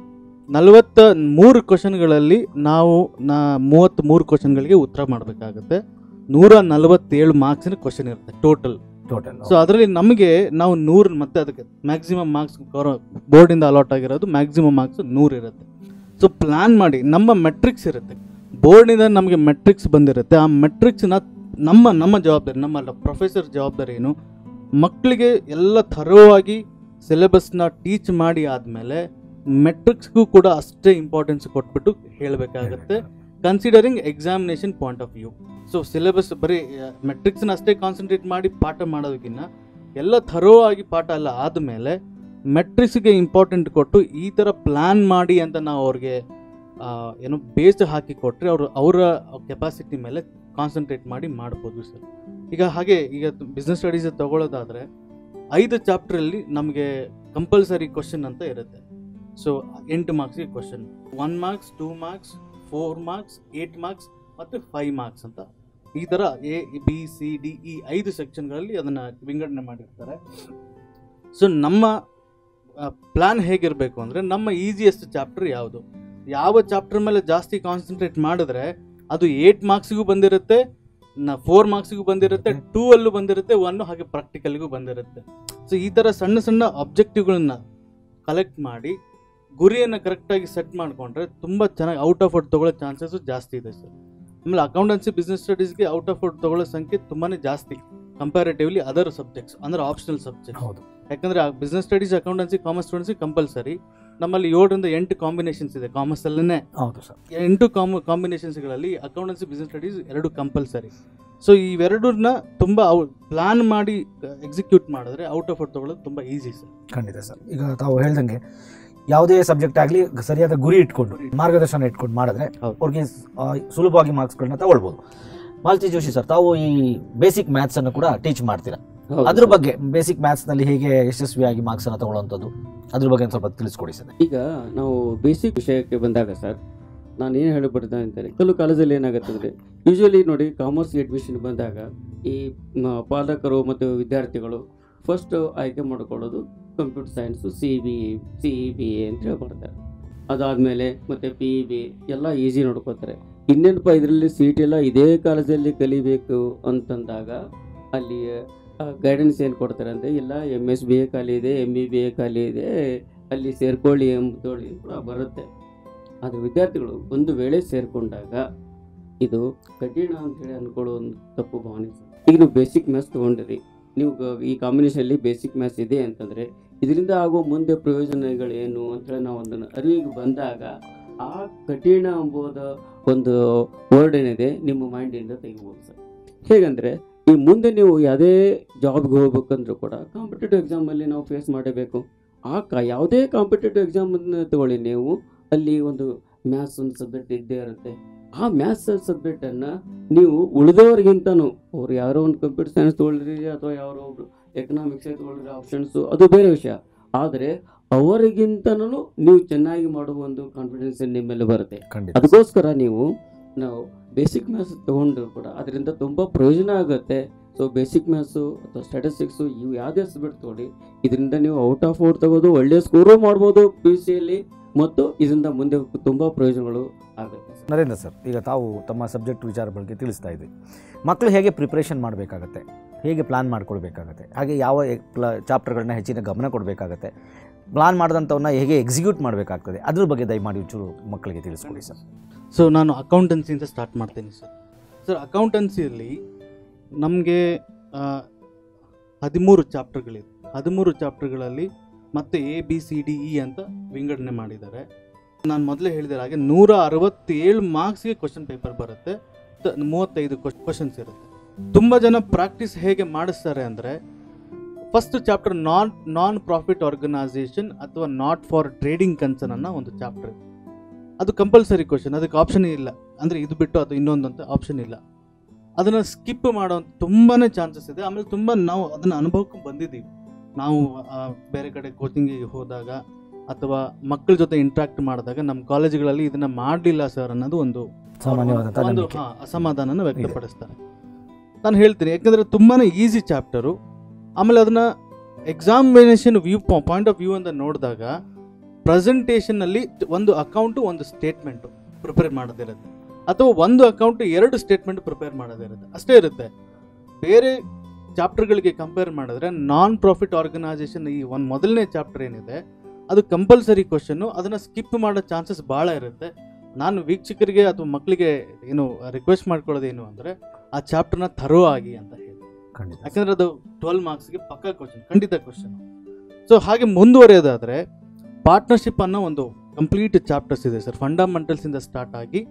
ನಲವತ್ತ ಮೂರು ಕ್ವಶನ್ಗಳಲ್ಲಿ ನಾವು ನಾ ಮೂವತ್ತ್ ಮೂರು ಕ್ವಶನ್ಗಳಿಗೆ ಉತ್ತರ ಮಾಡಬೇಕಾಗುತ್ತೆ ನೂರ ನಲವತ್ತೇಳು ಮಾರ್ಕ್ಸಿನ ಕ್ವಶನ್ ಇರುತ್ತೆ ಟೋಟಲ್ ಟೋಟಲ್ ಸೊ ಅದರಲ್ಲಿ ನಮಗೆ ನಾವು ನೂರು ಮತ್ತೆ ಅದಕ್ಕೆ ಮ್ಯಾಕ್ಸಿಮಮ್ ಮಾರ್ಕ್ಸ್ ಬೋರ್ಡಿಂದ ಅಲಾಟ್ ಆಗಿರೋದು ಮ್ಯಾಕ್ಸಿಮಮ್ ಮಾರ್ಕ್ಸ್ ನೂರು ಇರುತ್ತೆ ಸೊ ಪ್ಲ್ಯಾನ್ ಮಾಡಿ ನಮ್ಮ ಮೆಟ್ರಿಕ್ಸ್ ಇರುತ್ತೆ ಬೋರ್ಡಿಂದ ನಮಗೆ ಮೆಟ್ರಿಕ್ಸ್ ಬಂದಿರುತ್ತೆ ಆ ಮೆಟ್ರಿಕ್ಸ್ನ ನಮ್ಮ ನಮ್ಮ ಜವಾಬ್ದಾರಿ ನಮ್ಮ ಪ್ರೊಫೆಸರ್ ಜವಾಬ್ದಾರಿ ಏನು ಮಕ್ಕಳಿಗೆ ಎಲ್ಲ ಥರವಾಗಿ ಸಿಲೆಬಸ್ನ ಟೀಚ್ ಮಾಡಿ ಆದಮೇಲೆ ಮೆಟ್ರಿಕ್ಸ್ಗೂ ಕೂಡ ಅಷ್ಟೇ ಇಂಪಾರ್ಟೆನ್ಸ್ ಕೊಟ್ಬಿಟ್ಟು ಹೇಳಬೇಕಾಗತ್ತೆ considering examination point of view so syllabus ಬರೀ ಮೆಟ್ರಿಕ್ಸ್ನ ಅಷ್ಟೇ ಕಾನ್ಸಂಟ್ರೇಟ್ ಮಾಡಿ ಪಾಠ ಮಾಡೋದಕ್ಕಿಂತ ಎಲ್ಲ ಥರೋ ಆಗಿ ಪಾಠ ಎಲ್ಲ ಆದಮೇಲೆ ಮೆಟ್ರಿಕ್ಸ್ಗೆ ಇಂಪಾರ್ಟೆಂಟ್ ಕೊಟ್ಟು ಈ ಥರ ಪ್ಲ್ಯಾನ್ ಮಾಡಿ ಅಂತ ನಾವು ಅವ್ರಿಗೆ ಆ, ಏನು ಬೇಸ್ ಹಾಕಿ ಕೊಟ್ಟರೆ ಅವರು ಅವರ ಕೆಪಾಸಿಟಿ ಮೇಲೆ ಕಾನ್ಸಂಟ್ರೇಟ್ ಮಾಡಿ ಮಾಡ್ಬೋದು ಸರ್ ಈಗ ಹಾಗೆ ಈಗ ಬಿಸ್ನೆಸ್ ಸ್ಟಡೀಸ್ ತಗೊಳ್ಳೋದಾದರೆ ಐದು ಚಾಪ್ಟ್ರಲ್ಲಿ ನಮಗೆ ಕಂಪಲ್ಸರಿ ಕ್ವಶನ್ ಅಂತ ಇರುತ್ತೆ ಸೊ ಎಂಟು ಮಾರ್ಕ್ಸ್ಗೆ question one marks two marks four marks eight marks ಮತ್ತು ಫೈವ್ ಮಾರ್ಕ್ಸ್ ಅಂತ ಈ ಥರ ಎ ಬಿ ಸಿ ಡಿ ಈ ಐದು ಸೆಕ್ಷನ್ಗಳಲ್ಲಿ ಅದನ್ನು ವಿಂಗಡಣೆ ಮಾಡಿರ್ತಾರೆ ಸೊ ನಮ್ಮ ಪ್ಲ್ಯಾನ್ ಹೇಗಿರಬೇಕು ಅಂದರೆ ನಮ್ಮ ಈಸಿಯೆಸ್ಟ್ ಚಾಪ್ಟರ್ ಯಾವುದು ಯಾವ ಚಾಪ್ಟರ್ ಮೇಲೆ ಜಾಸ್ತಿ ಕಾನ್ಸಂಟ್ರೇಟ್ ಮಾಡಿದ್ರೆ ಅದು ಏಯ್ಟ್ ಮಾರ್ಕ್ಸಿಗೂ ಬಂದಿರುತ್ತೆ ನ ಫೋರ್ ಮಾರ್ಕ್ಸಿಗೂ ಬಂದಿರುತ್ತೆ ಟೂ ಅಲ್ಲೂ ಬಂದಿರುತ್ತೆ ಒನ್ ಹಾಗೆ ಪ್ರಾಕ್ಟಿಕಲ್ಗೂ ಬಂದಿರುತ್ತೆ ಸೊ ಈ ಥರ ಸಣ್ಣ ಸಣ್ಣ ಆಬ್ಜೆಕ್ಟಿವ್ಗಳನ್ನ ಕಲೆಕ್ಟ್ ಮಾಡಿ ಗುರಿಯನ್ನು ಕರೆಕ್ಟಾಗಿ ಸೆಟ್ ಮಾಡಿಕೊಂಡ್ರೆ ತುಂಬ ಚೆನ್ನಾಗಿ ಔಟ್ ಆಫ್ ಔಟ್ ತೊಗೊಳ್ಳೋ ಚಾನ್ಸಸ್ಸು ಜಾಸ್ತಿ ಇದೆ ಸರ್ ಆಮೇಲೆ ಅಕೌಂಟೆನ್ಸಿ ಬಿಸ್ನೆಸ್ ಸ್ಟಡೀಸ್ಗೆ ಔಟ್ ಆಫ್ ಔಟ್ ತೊಗೊಳ್ಳೋ ಸಂಖ್ಯೆ ತುಂಬಾ ಜಾಸ್ತಿ ಕಂಪ್ಯಾರಿಟಿವ್ಲಿ ಅದರ್ ಸಬ್ಜೆಕ್ಟ್ಸ್ ಅಂದರೆ ಆಪ್ಷನಲ್ ಸಬ್ಜೆಕ್ಟ್ ಹೌದು ಯಾಕಂದರೆ ಬಿಸ್ನೆಸ್ ಸ್ಟಡೀಸ್ ಅಕೌಂಟೆನ್ಸಿ ಕಾಮರ್ಸ್ ಸ್ಟೂಡೆಂಟ್ಸಿ ಕಂಪಲ್ಸರಿ ನಮ್ಮಲ್ಲಿ ಏಳರಿಂದ ಎಂಟು ಕಾಂಬಿನೇಷನ್ಸ್ ಇದೆ ಕಾಮರ್ಸಲ್ಲೇ ಹೌದು ಸರ್ ಎಂಟು ಕಾಮ್ ಕಾಂಬಿನೇಷನ್ಸ್ಗಳಲ್ಲಿ ಅಕೌಂಟೆನ್ಸಿ ಬಿಸ್ನೆಸ್ ಸ್ಟಡೀಸ್ ಎರಡು ಕಂಪಲ್ಸರಿ ಸೊ ಇವೆರಡನ್ನ ತುಂಬ ಅವು ಪ್ಲಾನ್ ಮಾಡಿ ಎಕ್ಸಿಕ್ಯೂಟ್ ಮಾಡಿದ್ರೆ ಔಟ್ ಆಫ್ ಔಟ್ ತೊಗೊಳ್ಳೋದು ತುಂಬ ಈಸಿ ಸರ್ ಖಂಡಿತ ಸರ್ ಈಗ ತಾವು ಹೇಳ್ದಂಗೆ ಯಾವುದೇ ಸಬ್ಜೆಕ್ಟ್ ಆಗಲಿ ಸರಿಯಾದ ಗುರಿ ಇಟ್ಕೊಂಡು ಮಾರ್ಗದರ್ಶನ ಇಟ್ಕೊಂಡು ಮಾಡಿದ್ರೆ ಹೌದು. ಅವ್ರಿಗೆ ಆ, ಸುಲಭವಾಗಿ ಮಾರ್ಕ್ಸ್ಗಳನ್ನ ತಗೊಳ್ಬೋದು ಮಾಲತಿ ಜೋಶಿ ಸರ್ ತಾವು ಈ ಬೇಸಿಕ್ ಮ್ಯಾಥ್ಸ್ ಅನ್ನು ಕೂಡ ಟೀಚ್ ಮಾಡ್ತೀರಾ ಹೌದು ಅದ್ರ ಸರ್. ಬಗ್ಗೆ ಬೇಸಿಕ್ ಮ್ಯಾಥ್ಸ್ ನಲ್ಲಿ ಹೇಗೆ ಯಶಸ್ವಿಯಾಗಿ ಮಾರ್ಕ್ಸ್ ಅನ್ನು ತಗೊಳ್ಳುವಂಥದ್ದು ಅದ್ರ ಬಗ್ಗೆ ಒಂದ್ ಸ್ವಲ್ಪ ತಿಳಿಸ್ಕೊಡಿ ಸರ್ ಈಗ ನಾವು ಬೇಸಿಕ್ ವಿಷಯಕ್ಕೆ ಬಂದಾಗ ಸರ್ ನಾನು ಏನು ಹೇಳಿಬಿಡ್ತಾ ಅಂತಾರೆ ಕೆಲವು ಕಾಲೇಜಲ್ಲಿ ಏನಾಗುತ್ತೆ ಅಂದರೆ ಯೂಶ್ವಲಿ ನೋಡಿ ಕಾಮರ್ಸ್ ಅಡ್ಮಿಷನ್ ಬಂದಾಗ ಈ ಮ, ಪಾಲಕರು ಮತ್ತು ವಿದ್ಯಾರ್ಥಿಗಳು ಫಸ್ಟ್ ಆಯ್ಕೆ ಮಾಡ್ಕೊಳ್ಳೋದು computer science C B C E B A ಅಂತ ಹೇಳಿ ಮಾಡ್ತಾರೆ ಅದಾದಮೇಲೆ ಮತ್ತು ಪಿ ಇ ಬಿ ಎಲ್ಲ ಈಸಿ ನೋಡ್ಕೋತಾರೆ ಇನ್ನೇನಪ್ಪ ಇದರಲ್ಲಿ ಸೀಟ್ ಎಲ್ಲ ಇದೇ ಕಾಲೇಜಲ್ಲಿ ಕಲಿಬೇಕು ಅಂತಂದಾಗ ಅಲ್ಲಿ ಗೈಡೆನ್ಸ್ ಏನು ಕೊಡ್ತಾರೆ ಅಂದರೆ ಇಲ್ಲ ಎಮ್ ಎಸ್ ಬಿ ಎ ಖಾಲಿ ಇದೆ ಎಮ್ ಇ ಬಿ ಎ ಖಾಲಿ ಇದೆ ಅಲ್ಲಿ ಸೇರ್ಕೊಳ್ಳಿ ಎಂಬುದೊಳಿ ಕೂಡ ಬರುತ್ತೆ ಆದರೆ ವಿದ್ಯಾರ್ಥಿಗಳು ಒಂದು ವೇಳೆ ಸೇರಿಕೊಂಡಾಗ ಇದು ಕಠಿಣ ಅಂತೇಳಿ ಅನ್ಕೊಳ್ಳೋ ಒಂದು ತಪ್ಪು ಭಾವನೆ ಈಗ ನೀವು ಬೇಸಿಕ್ ಮ್ಯಾಥ್ಸ್ ತೊಗೊಂಡಿರಿ ನೀವು ಗ- ಈ ಕಾಂಬಿನೇಷನಲ್ಲಿ ಬೇಸಿಕ್ ಮ್ಯಾಥ್ಸ್ ಇದೆ ಅಂತಂದರೆ ಇದರಿಂದ ಆಗುವ ಮುಂದೆ ಪ್ರಯೋಜನಗಳೇನು ಅಂತೇಳಿ ನಾವು ಒಂದು ಅರಿವಿಗೆ ಬಂದಾಗ ಆ ಕಠಿಣ ಎಂಬುದ ಒಂದು ವರ್ಡ್ ಏನಿದೆ ನಿಮ್ಮ ಮೈಂಡಿಂದ ತೆಗಿಬೋದು ಸರ್ ಹೇಗಂದರೆ ಈ ಮುಂದೆ ನೀವು ಯಾವುದೇ ಜಾಬ್ಗೆ ಹೋಗ್ಬೇಕಂದ್ರೂ ಕೂಡ ಕಾಂಪಿಟೇಟಿವ್ ಎಕ್ಸಾಮಲ್ಲಿ ನಾವು ಫೇಸ್ ಮಾಡಬೇಕು ಆ ಕ ಯಾವುದೇ ಕಾಂಪಿಟೇಟಿವ್ ಎಕ್ಸಾಮನ್ನು ತಗೊಳ್ಳಿ ನೀವು ಅಲ್ಲಿ ಒಂದು ಮ್ಯಾಥ್ಸ್ ಒಂದು ಸಬ್ಜೆಕ್ಟ್ ಇದ್ದೇ ಇರುತ್ತೆ ಆ ಮ್ಯಾಥ್ಸ್ ಸಬ್ಜೆಕ್ಟನ್ನು ನೀವು ಉಳಿದವರಿಗಿಂತನೂ ಅವ್ರು ಯಾರೋ ಒಂದು ಕಂಪ್ಯೂಟರ್ ಸೈನ್ಸ್ ತೊಗೊಳ್ರಿ ಅಥವಾ ಯಾರೋ ಒಬ್ರು ಎಕನಾಮಿಕ್ಸ್ ತೊಗೊಳ್ರಿ ಆಪ್ಷನ್ಸು ಅದು ಬೇರೆ ವಿಷಯ ಆದರೆ ಅವರಿಗಿಂತನೂ ನೀವು ಚೆನ್ನಾಗಿ ಮಾಡುವ ಒಂದು ಕಾನ್ಫಿಡೆನ್ಸ್ ನಿಮ್ಮಲ್ಲಿ ಬರುತ್ತೆ ಖಂಡಿತ ಅದಕ್ಕೋಸ್ಕರ ನೀವು ನಾವು ಬೇಸಿಕ್ ಮ್ಯಾಥ್ಸ್ ತೊಗೊಂಡ್ರು ಕೂಡ ಅದರಿಂದ ತುಂಬ ಪ್ರಯೋಜನ ಆಗುತ್ತೆ ಸೊ ಬೇಸಿಕ್ ಮ್ಯಾಥ್ಸು ಅಥವಾ ಸ್ಟ್ಯಾಟಿಸ್ಟಿಕ್ಸು ಇವು ಯಾವುದೇ ಸಬ್ಜೆಕ್ಟ್ ತೊಗೊಳ್ಳಿ ಇದರಿಂದ ನೀವು ಔಟ್ ಆಫ್ ಔಟ್ ತಗೋದು ಒಳ್ಳೆಯ ಸ್ಕೋರು ಮಾಡ್ಬೋದು ಪಿ ಯು ಸಿಯಲ್ಲಿ ಮತ್ತು ಇದರಿಂದ ಮುಂದೆ ತುಂಬ ಪ್ರಯೋಜನಗಳು ಆಗುತ್ತೆ ಸರ್ ನರೇಂದ್ರ ಸರ್ ಈಗ ತಾವು ತಮ್ಮ ಸಬ್ಜೆಕ್ಟ್ ವಿಚಾರ ಬಗ್ಗೆ ತಿಳಿಸ್ತಾ ಇದ್ವಿ ಮಕ್ಕಳು ಹೇಗೆ ಪ್ರಿಪ್ರೇಷನ್ ಮಾಡಬೇಕಾಗತ್ತೆ ಹೇಗೆ ಪ್ಲಾನ್ ಮಾಡ್ಕೊಳ್ಬೇಕಾಗತ್ತೆ ಹಾಗೆ ಯಾವ ಚಾಪ್ಟರ್ಗಳನ್ನ ಹೆಚ್ಚಿನ ಗಮನ ಕೊಡಬೇಕಾಗತ್ತೆ ಪ್ಲಾನ್ ಮಾಡಿದಂಥವನ್ನ ಹೇಗೆ ಎಕ್ಸಿಕ್ಯೂಟ್ ಮಾಡಬೇಕಾಗ್ತದೆ ಅದ್ರ ಬಗ್ಗೆ ದಯಮಾಡಿ ಒಂಚೂರು ಮಕ್ಕಳಿಗೆ ತಿಳಿಸ್ಕೊಡಿ ಸರ್ ಸೊ ನಾನು ಅಕೌಂಟೆನ್ಸಿಯಿಂದ ಸ್ಟಾರ್ಟ್ ಮಾಡ್ತೀನಿ ಸರ್ ಸರ್ ಅಕೌಂಟೆನ್ಸಿಯಲ್ಲಿ ನಮಗೆ ಹದಿಮೂರು ಚಾಪ್ಟರ್ಗಳಿದೆ ಹದಿಮೂರು ಚಾಪ್ಟರ್ಗಳಲ್ಲಿ ಮತ್ತೆ A B C D E ಅಂತ ವಿಂಗಡಣೆ ಮಾಡಿದ್ದಾರೆ ನಾನು ಮೊದಲೇ ಹೇಳಿದ ಹಾಗೆ ನೂರ ಅರವತ್ತೇಳು ಮಾರ್ಕ್ಸ್ಗೆ ಕ್ವಶನ್ ಪೇಪರ್ ಬರುತ್ತೆ ತ- ಮೂವತ್ತೈದು ಕ್ವಶನ್ಸ್ ಇರುತ್ತೆ ತುಂಬ ಜನ ಪ್ರಾಕ್ಟೀಸ್ ಹೇಗೆ ಮಾಡಿಸ್ತಾರೆ ಅಂದರೆ first chapter non non profit organisation ಅಥವಾ ನಾಟ್ ಫಾರ್ ಟ್ರೇಡಿಂಗ್ ಕನ್ಸರ್ನ್ ಅನ್ನೋ ಒಂದು ಚಾಪ್ಟರ್ ಅದು ಕಂಪಲ್ಸರಿ ಕ್ವಶನ್ ಅದಕ್ಕೆ ಆಪ್ಷನ್ ಇಲ್ಲ ಅಂದರೆ ಇದು ಬಿಟ್ಟು ಅದು ಇನ್ನೊಂದು ಅಂತ ಆಪ್ಷನ್ ಇಲ್ಲ ಅದನ್ನು ಸ್ಕಿಪ್ ಮಾಡೋ ತುಂಬಾ ಚಾನ್ಸಸ್ ಇದೆ ಆಮೇಲೆ ತುಂಬ ನಾವು ಅದನ್ನು ಅನುಭವಕ್ಕೆ ಬಂದಿದ್ದೀವಿ ನಾವು ಆ, ಬೇರೆ ಕಡೆ ಕೋಚಿಂಗಿಗೆ ಹೋದಾಗ ಅಥವಾ ಮಕ್ಕಳ ಜೊತೆ ಇಂಟ್ರಾಕ್ಟ್ ಮಾಡಿದಾಗ ನಮ್ಮ ಕಾಲೇಜುಗಳಲ್ಲಿ ಇದನ್ನು ಮಾಡಲಿಲ್ಲ ಸರ್ ಅನ್ನೋದು ಒಂದು ಸಾಮಾನ್ಯವಾದಂಥ ಒಂದು ನಂಬಿಕೆ ಹಾ, ಅಸಮಾಧಾನನ ವ್ಯಕ್ತಪಡಿಸ್ತಾರೆ ನಾನು ಹೇಳ್ತೀನಿ ಯಾಕಂದರೆ ತುಂಬಾ ಈಸಿ ಚಾಪ್ಟರು ಆಮೇಲೆ ಅದನ್ನ examination view point of view ಅಂತ ನೋಡಿದಾಗ ಪ್ರೆಸೆಂಟೇಷನ್ನಲ್ಲಿ ಒಂದು ಅಕೌಂಟು ಒಂದು ಸ್ಟೇಟ್ಮೆಂಟು ಪ್ರಿಪೇರ್ ಮಾಡೋದಿರುತ್ತೆ ಅಥವಾ ಒಂದು ಅಕೌಂಟ್ ಎರಡು ಸ್ಟೇಟ್ಮೆಂಟ್ ಪ್ರಿಪೇರ್ ಮಾಡೋದಿರುತ್ತೆ ಅಷ್ಟೇ ಇರುತ್ತೆ ಬೇರೆ ಚಾಪ್ಟರ್ಗಳಿಗೆ ಕಂಪೇರ್ ಮಾಡಿದ್ರೆ ನಾನ್ ಪ್ರಾಫಿಟ್ ಆರ್ಗನೈಸೇಷನ್ ಈ ಒಂದು ಮೊದಲನೇ ಚಾಪ್ಟರ್ ಏನಿದೆ ಅದು ಕಂಪಲ್ಸರಿ ಕ್ವಶನ್ನು ಅದನ್ನು ಸ್ಕಿಪ್ ಮಾಡೋ ಚಾನ್ಸಸ್ ಭಾಳ ಇರುತ್ತೆ ನಾನು ವೀಕ್ಷಕರಿಗೆ ಅಥವಾ ಮಕ್ಕಳಿಗೆ ಏನು ರಿಕ್ವೆಸ್ಟ್ ಮಾಡ್ಕೊಳ್ಳೋದೇನು ಅಂದರೆ ಆ ಚಾಪ್ಟರ್ನ ಥರೋ ಆಗಿ ಅಂತ ಹೇಳಿ ಖಂಡಿತ ಯಾಕಂದರೆ ಅದು ಟ್ವೆಲ್ ಮಾರ್ಕ್ಸ್ಗೆ ಪಕ್ಕ ಕ್ವಶನ್ ಖಂಡಿತ ಕ್ವಶನ್ ಸೊ ಹಾಗೆ ಮುಂದುವರಿಯೋದಾದರೆ ಪಾರ್ಟ್ನರ್ಶಿಪ್ ಅನ್ನೋ ಒಂದು ಕಂಪ್ಲೀಟ್ ಚಾಪ್ಟರ್ಸ್ ಇದೆ ಸರ್ ಫಂಡಮೆಂಟಲ್ಸಿಂದ ಸ್ಟಾರ್ಟ್ ಆಗಿ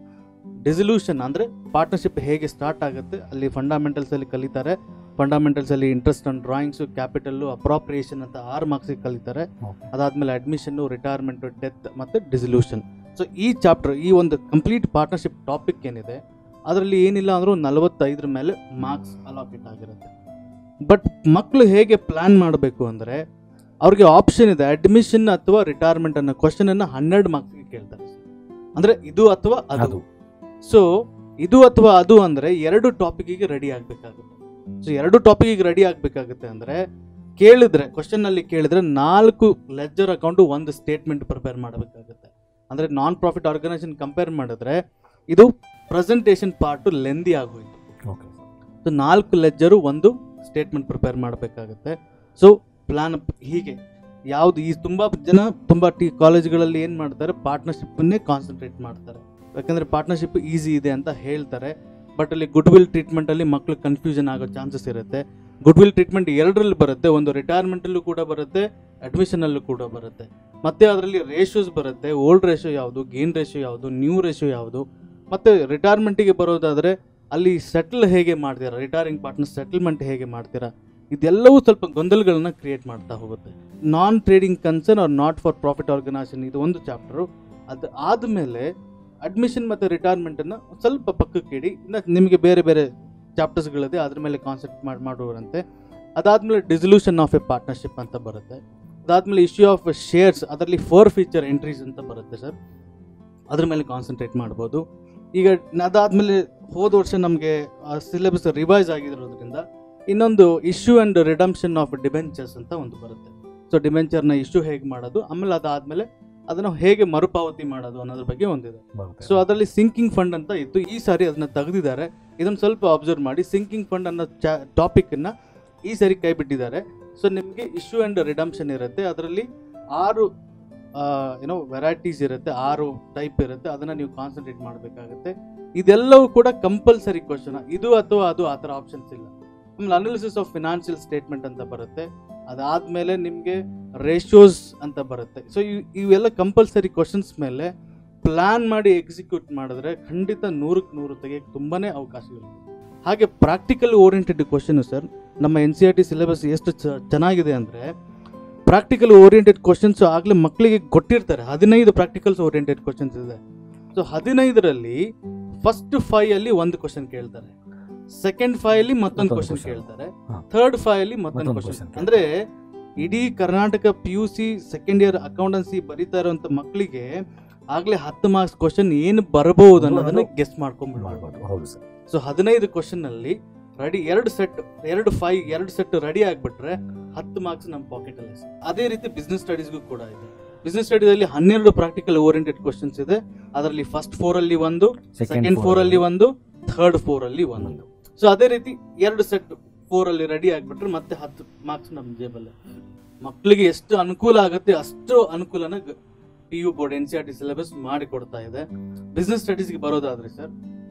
ಡಿಸಲ್ಯೂಷನ್ ಅಂದರೆ ಪಾರ್ಟ್ನರ್ಶಿಪ್ ಹೇಗೆ ಸ್ಟಾರ್ಟ್ ಆಗುತ್ತೆ ಅಲ್ಲಿ ಫಂಡಮೆಂಟಲ್ಸಲ್ಲಿ ಕಲಿತಾರೆ ಫಂಡಮೆಂಟಲ್ಸಲ್ಲಿ interest on drawings capital appropriation ಅಂತ ಆರು ಮಾರ್ಕ್ಸಿಗೆ ಕಲಿತಾರೆ Okay. ಅದಾದಮೇಲೆ ಅಡ್ಮಿಷನ್ನು ರಿಟೈರ್ಮೆಂಟು ಡೆತ್ ಮತ್ತು ಡಿಸಲ್ಯೂಷನ್ ಸೊ ಈ ಚಾಪ್ಟರ್ ಈ ಒಂದು ಕಂಪ್ಲೀಟ್ ಪಾರ್ಟ್ನರ್ಶಿಪ್ ಟಾಪಿಕ್ ಏನಿದೆ ಅದರಲ್ಲಿ ಏನಿಲ್ಲ ಅಂದರೂ ನಲವತ್ತೈದರ ಮೇಲೆ ಮಾರ್ಕ್ಸ್ ಅಲಾಕೇಟ್ ಆಗಿರುತ್ತೆ ಬಟ್ ಮಕ್ಕಳು ಹೇಗೆ ಪ್ಲ್ಯಾನ್ ಮಾಡಬೇಕು ಅಂದರೆ ಅವ್ರಿಗೆ ಆಪ್ಷನ್ ಇದೆ ಅಡ್ಮಿಷನ್ ಅಥವಾ ರಿಟೈರ್ಮೆಂಟ್ ಅನ್ನೋ ಕ್ವಶನನ್ನು ಹನ್ನೆರಡು ಮಾರ್ಕ್ಸ್ಗೆ ಕೇಳ್ತಾರೆ ಅಂದರೆ ಇದು ಅಥವಾ ಅದು ಅದು ಸೊ ಇದು ಅಥವಾ ಅದು ಅಂದರೆ ಎರಡು ಟಾಪಿಕಿಗೆ ರೆಡಿ ಆಗಬೇಕಾಗುತ್ತೆ ಸೊ ಎರಡು ಟಾಪಿಕಿಗೆ ರೆಡಿ ಆಗಬೇಕಾಗುತ್ತೆ ಅಂದರೆ ಕೇಳಿದ್ರೆ ಕ್ವಶನ್ ಅಲ್ಲಿ ಕೇಳಿದ್ರೆ ನಾಲ್ಕು ಲೆಜರ್ ಅಕೌಂಟು ಒಂದು ಸ್ಟೇಟ್ಮೆಂಟ್ ಪ್ರಿಪೇರ್ ಮಾಡಬೇಕಾಗುತ್ತೆ ಅಂದರೆ ನಾನ್ ಪ್ರಾಫಿಟ್ ಆರ್ಗನೈಸೇಷನ್ ಕಂಪೇರ್ ಮಾಡಿದ್ರೆ ಇದು ಪ್ರೆಸೆಂಟೇಷನ್ ಪಾರ್ಟು ಲೆಂದಿ ಆಗೋಯ್ತು ಓಕೆ ಸೊ ನಾಲ್ಕು ಲೆಜ್ಜರು ಒಂದು ಸ್ಟೇಟ್ಮೆಂಟ್ ಪ್ರಿಪೇರ್ ಮಾಡಬೇಕಾಗುತ್ತೆ ಸೊ ಪ್ಲಾನ್ ಹೀಗೆ ಯಾವುದು ಈ ತುಂಬ ಜನ ತುಂಬ ಟಿ ಕಾಲೇಜ್ಗಳಲ್ಲಿ ಏನು ಮಾಡ್ತಾರೆ ಪಾರ್ಟ್ನರ್ಶಿಪ್ಪನ್ನೇ ಕಾನ್ಸಂಟ್ರೇಟ್ ಮಾಡ್ತಾರೆ ಯಾಕಂದರೆ ಪಾರ್ಟ್ನರ್ಶಿಪ್ ಈಸಿ ಇದೆ ಅಂತ ಹೇಳ್ತಾರೆ ಬಟ್ ಅಲ್ಲಿ ಗುಡ್ ವಿಲ್ ಟ್ರೀಟ್ಮೆಂಟಲ್ಲಿ ಮಕ್ಕಳು ಕನ್ಫ್ಯೂಷನ್ ಆಗೋ ಚಾನ್ಸಸ್ ಇರುತ್ತೆ ಗುಡ್ ವಿಲ್ ಟ್ರೀಟ್ಮೆಂಟ್ ಎರಡರಲ್ಲಿ ಬರುತ್ತೆ ಒಂದು ರಿಟೈರ್ಮೆಂಟಲ್ಲೂ ಕೂಡ ಬರುತ್ತೆ ಅಡ್ಮಿಷನಲ್ಲೂ ಕೂಡ ಬರುತ್ತೆ ಮತ್ತೆ ಅದರಲ್ಲಿ ರೇಷಿಯೋಸ್ ಬರುತ್ತೆ ಓಲ್ಡ್ ರೇಷಿಯೋ ಯಾವುದು ಗೇನ್ ರೇಷಿಯೋ ಯಾವುದು ನ್ಯೂ ರೇಷಿಯೋ ಯಾವುದು ಮತ್ತು ರಿಟೈರ್ಮೆಂಟಿಗೆ ಬರೋದಾದರೆ ಅಲ್ಲಿ ಸೆಟ್ಲ್ ಹೇಗೆ ಮಾಡ್ತೀರಾ ರಿಟೈರಿಂಗ್ ಪಾರ್ಟ್ನರ್ ಸೆಟಲ್ಮೆಂಟ್ ಹೇಗೆ ಮಾಡ್ತೀರಾ ಇದೆಲ್ಲವೂ ಸ್ವಲ್ಪ ಗೊಂದಲಗಳನ್ನ ಕ್ರಿಯೇಟ್ ಮಾಡ್ತಾ ಹೋಗುತ್ತೆ non trading concern or not for profit organisation ಇದು ಒಂದು ಚಾಪ್ಟರು ಅದು ಆದಮೇಲೆ ಅಡ್ಮಿಷನ್ ಮತ್ತು ರಿಟೈರ್ಮೆಂಟನ್ನು ಸ್ವಲ್ಪ ಪಕ್ಕಕ್ಕೆ ಇಡಿ ಇನ್ನು ನಿಮಗೆ ಬೇರೆ ಬೇರೆ ಚಾಪ್ಟರ್ಸ್ಗಳಿದೆ ಅದ್ರ ಮೇಲೆ ಕಾನ್ಸೆಪ್ಟ್ ಮಾಡಿ ಮಾಡುವಂತೆ ಅದಾದಮೇಲೆ ಡಿಸಲ್ಯೂಷನ್ ಆಫ್ ಎ ಪಾರ್ಟ್ನರ್ಶಿಪ್ ಅಂತ ಬರುತ್ತೆ ಅದಾದಮೇಲೆ ಇಶ್ಯೂ ಆಫ್ ಶೇರ್ಸ್ ಅದರಲ್ಲಿ ಫೋರ್ ಫೀಚರ್ ಎಂಟ್ರೀಸ್ ಅಂತ ಬರುತ್ತೆ ಸರ್ ಅದ್ರ ಮೇಲೆ ಕಾನ್ಸಂಟ್ರೇಟ್ ಮಾಡ್ಬೋದು ಈಗ ಅದಾದಮೇಲೆ ಹೋದ ವರ್ಷ ನಮಗೆ ಸಿಲೆಬಸ್ ರಿವೈಸ್ ಆಗಿರೋದ್ರಿಂದ ಇನ್ನೊಂದು issue and redemption of debentures ಅಂತ ಒಂದು ಬರುತ್ತೆ ಸೊ ಡಿಬೆಂಚರ್ನ ಇಶ್ಯೂ ಹೇಗೆ ಮಾಡೋದು ಆಮೇಲೆ ಅದಾದಮೇಲೆ ಅದನ್ನು ಹೇಗೆ ಮರುಪಾವತಿ ಮಾಡೋದು ಅನ್ನೋದ್ರ ಬಗ್ಗೆ ಒಂದಿದೆ ಸೊ ಅದರಲ್ಲಿ ಸಿಂಕಿಂಗ್ ಫಂಡ್ ಅಂತ ಇತ್ತು ಈ ಸಾರಿ ಅದನ್ನ ತೆಗೆದಿದ್ದಾರೆ ಇದನ್ನು ಸ್ವಲ್ಪ ಅಬ್ಸರ್ವ್ ಮಾಡಿ ಸಿಂಕಿಂಗ್ ಫಂಡ್ ಅನ್ನೋ ಚಾ ಟಾಪಿಕನ್ನು ಈ ಸಾರಿ ಕೈ ಬಿಟ್ಟಿದ್ದಾರೆ ಸೊ ನಿಮಗೆ ಇಶ್ಯೂ ಆ್ಯಂಡ್ ರಿಡಮ್ಷನ್ ಇರುತ್ತೆ ಅದರಲ್ಲಿ ಆರು ಏನೋ ವೆರೈಟೀಸ್ ಇರುತ್ತೆ ಆರು ಟೈಪ್ ಇರುತ್ತೆ ಅದನ್ನು ನೀವು ಕಾನ್ಸಂಟ್ರೇಟ್ ಮಾಡಬೇಕಾಗುತ್ತೆ ಇದೆಲ್ಲವೂ ಕೂಡ ಕಂಪಲ್ಸರಿ ಕ್ವಶನ್ ಇದು ಅಥವಾ ಅದು ಆ ಥರ ಆಪ್ಷನ್ಸ್ ಇಲ್ಲ ಆಮೇಲೆ ಅನಾಲಿಸಿಸ್ ಆಫ್ ಫಿನಾನ್ಷಿಯಲ್ ಸ್ಟೇಟ್ಮೆಂಟ್ ಅಂತ ಬರುತ್ತೆ ಅದಾದಮೇಲೆ ನಿಮಗೆ ರೇಷಿಯೋಸ್ ಅಂತ ಬರುತ್ತೆ ಸೊ ಇವೆಲ್ಲ ಕಂಪಲ್ಸರಿ ಕ್ವಶನ್ಸ್ ಮೇಲೆ ಪ್ಲ್ಯಾನ್ ಮಾಡಿ ಎಕ್ಸಿಕ್ಯೂಟ್ ಮಾಡಿದ್ರೆ ಖಂಡಿತ ನೂರಕ್ಕೆ ನೂರು ತೆಗೆಯಕ್ಕೆ ತುಂಬಾ ಅವಕಾಶಗಳಿದೆ ಹಾಗೆ ಪ್ರಾಕ್ಟಿಕಲ್ ಓರಿಯೆಂಟೆಡ್ ಕ್ವಶನ್ ಸರ್ ನಮ್ಮ N C R T syllabus ಎಷ್ಟು ಚ- ಚೆನ್ನಾಗಿದೆ ಅಂದರೆ ಪ್ರಾಕ್ಟಿಕಲ್ ಓರಿಯೆಂಟೆಡ್ ಕ್ವಶನ್ಸ್ ಆಗಲೇ ಮಕ್ಕಳಿಗೆ ಕೊಟ್ಟಿರ್ತಾರೆ ಹದಿನೈದು ಪ್ರಾಕ್ಟಿಕಲ್ಸ್ ಓರಿಯೆಂಟೆಡ್ ಕ್ವಶನ್ಸ್ ಇದೆ ಸೊ ಹದಿನೈದರಲ್ಲಿ ಫಸ್ಟ್ ಫೈವ್ ಅಲ್ಲಿ ಒಂದು ಕ್ವಶನ್ ಕೇಳ್ತಾರೆ ಸೆಕೆಂಡ್ ಫೈವ್ ಅಲ್ಲಿ ಮತ್ತೊಂದು ಮತ್ತೊಂದು ಕ್ವಶನ್ question. ಕೇಳ್ತಾರೆ ಹಾ. ಥರ್ಡ್ ಫೈವ್ ಅಲ್ಲಿ ಮತ್ತೊಂದು ಮತ್ತೊಂದು ಕ್ವಶನ್ question ಅಂದ್ರೆ ಇಡೀ Karnataka P U C second year accountancy ಬರೀತಾ ಇರುವಂತ ಮಕ್ಕಳಿಗೆ ಆಗ್ಲೇ ಹತ್ತು ಮಾರ್ಕ್ಸ್ ಕ್ವಶನ್ ಏನು ಬರಬಹುದು ಅನ್ನೋದನ್ನ ಗೆಸ್ ಮಾಡ್ಕೊಂಡ್ಬಿಡ್ಬೋದು ಮಾಡ್ಬೋದು ಹೌದು ಸರ್ ಸೊ ಹದಿನೈದು ಕ್ವಶನ್ ಅಲ್ಲಿ ರೆಡಿ ಎರಡು ಸೆಟ್ ಎರಡು ಫೈವ್ ಎರಡು ಸೆಟ್ ರೆಡಿ ಆಗ್ಬಿಟ್ರೆ ಹತ್ತು ಮಾರ್ಕ್ಸ್ ನಮ್ಮ ಪಾಕೆಟ್ ಅಲ್ಲಿ ಸಿಗುತ್ತೆ. ಅದೇ ರೀತಿ ಬಿಸ್ನೆಸ್ ಸ್ಟಡೀಸ್ಗೂ ಕೂಡ ಇದೆ ಬಿಸ್ನೆಸ್ ಸ್ಟಡೀಸಲ್ಲಿ ಹನ್ನೆರಡು ಪ್ರಾಕ್ಟಿಕಲ್ ಓರಿಯೆಂಟೆಡ್ ಕ್ವಶನ್ಸ್ ಇದೆ ಅದರಲ್ಲಿ ಫಸ್ಟ್ ಫೋರ್ ಅಲ್ಲಿ ಒಂದು ಸೆಕೆಂಡ್ ಫೋರ್ ಅಲ್ಲಿ ಒಂದು ಥರ್ಡ್ ಫೋರ್ ಅಲ್ಲಿ ಒಂದು ಸೊ ಅದೇ ರೀತಿ ಎರಡು ಸೆಟ್ ಫೋರ್ ಅಲ್ಲಿ ರೆಡಿ ಆಗ್ಬಿಟ್ರೆ ಮತ್ತೆ ಹತ್ತು ಮಾರ್ಕ್ಸ್ ನಮ್ಮ ಜೇಬಲ್ಲಿ ಮಕ್ಕಳಿಗೆ ಎಷ್ಟು ಅನುಕೂಲ ಆಗುತ್ತೆ ಅಷ್ಟು ಅನುಕೂಲನ P U board N C R T syllabus ಮಾಡಿ ಕೊಡ್ತಾ ಇದೆ ಬಿಸ್ನೆಸ್ ಸ್ಟಡೀಸ್ಗೆ ಬರೋದಾದ್ರೆ ಸರ್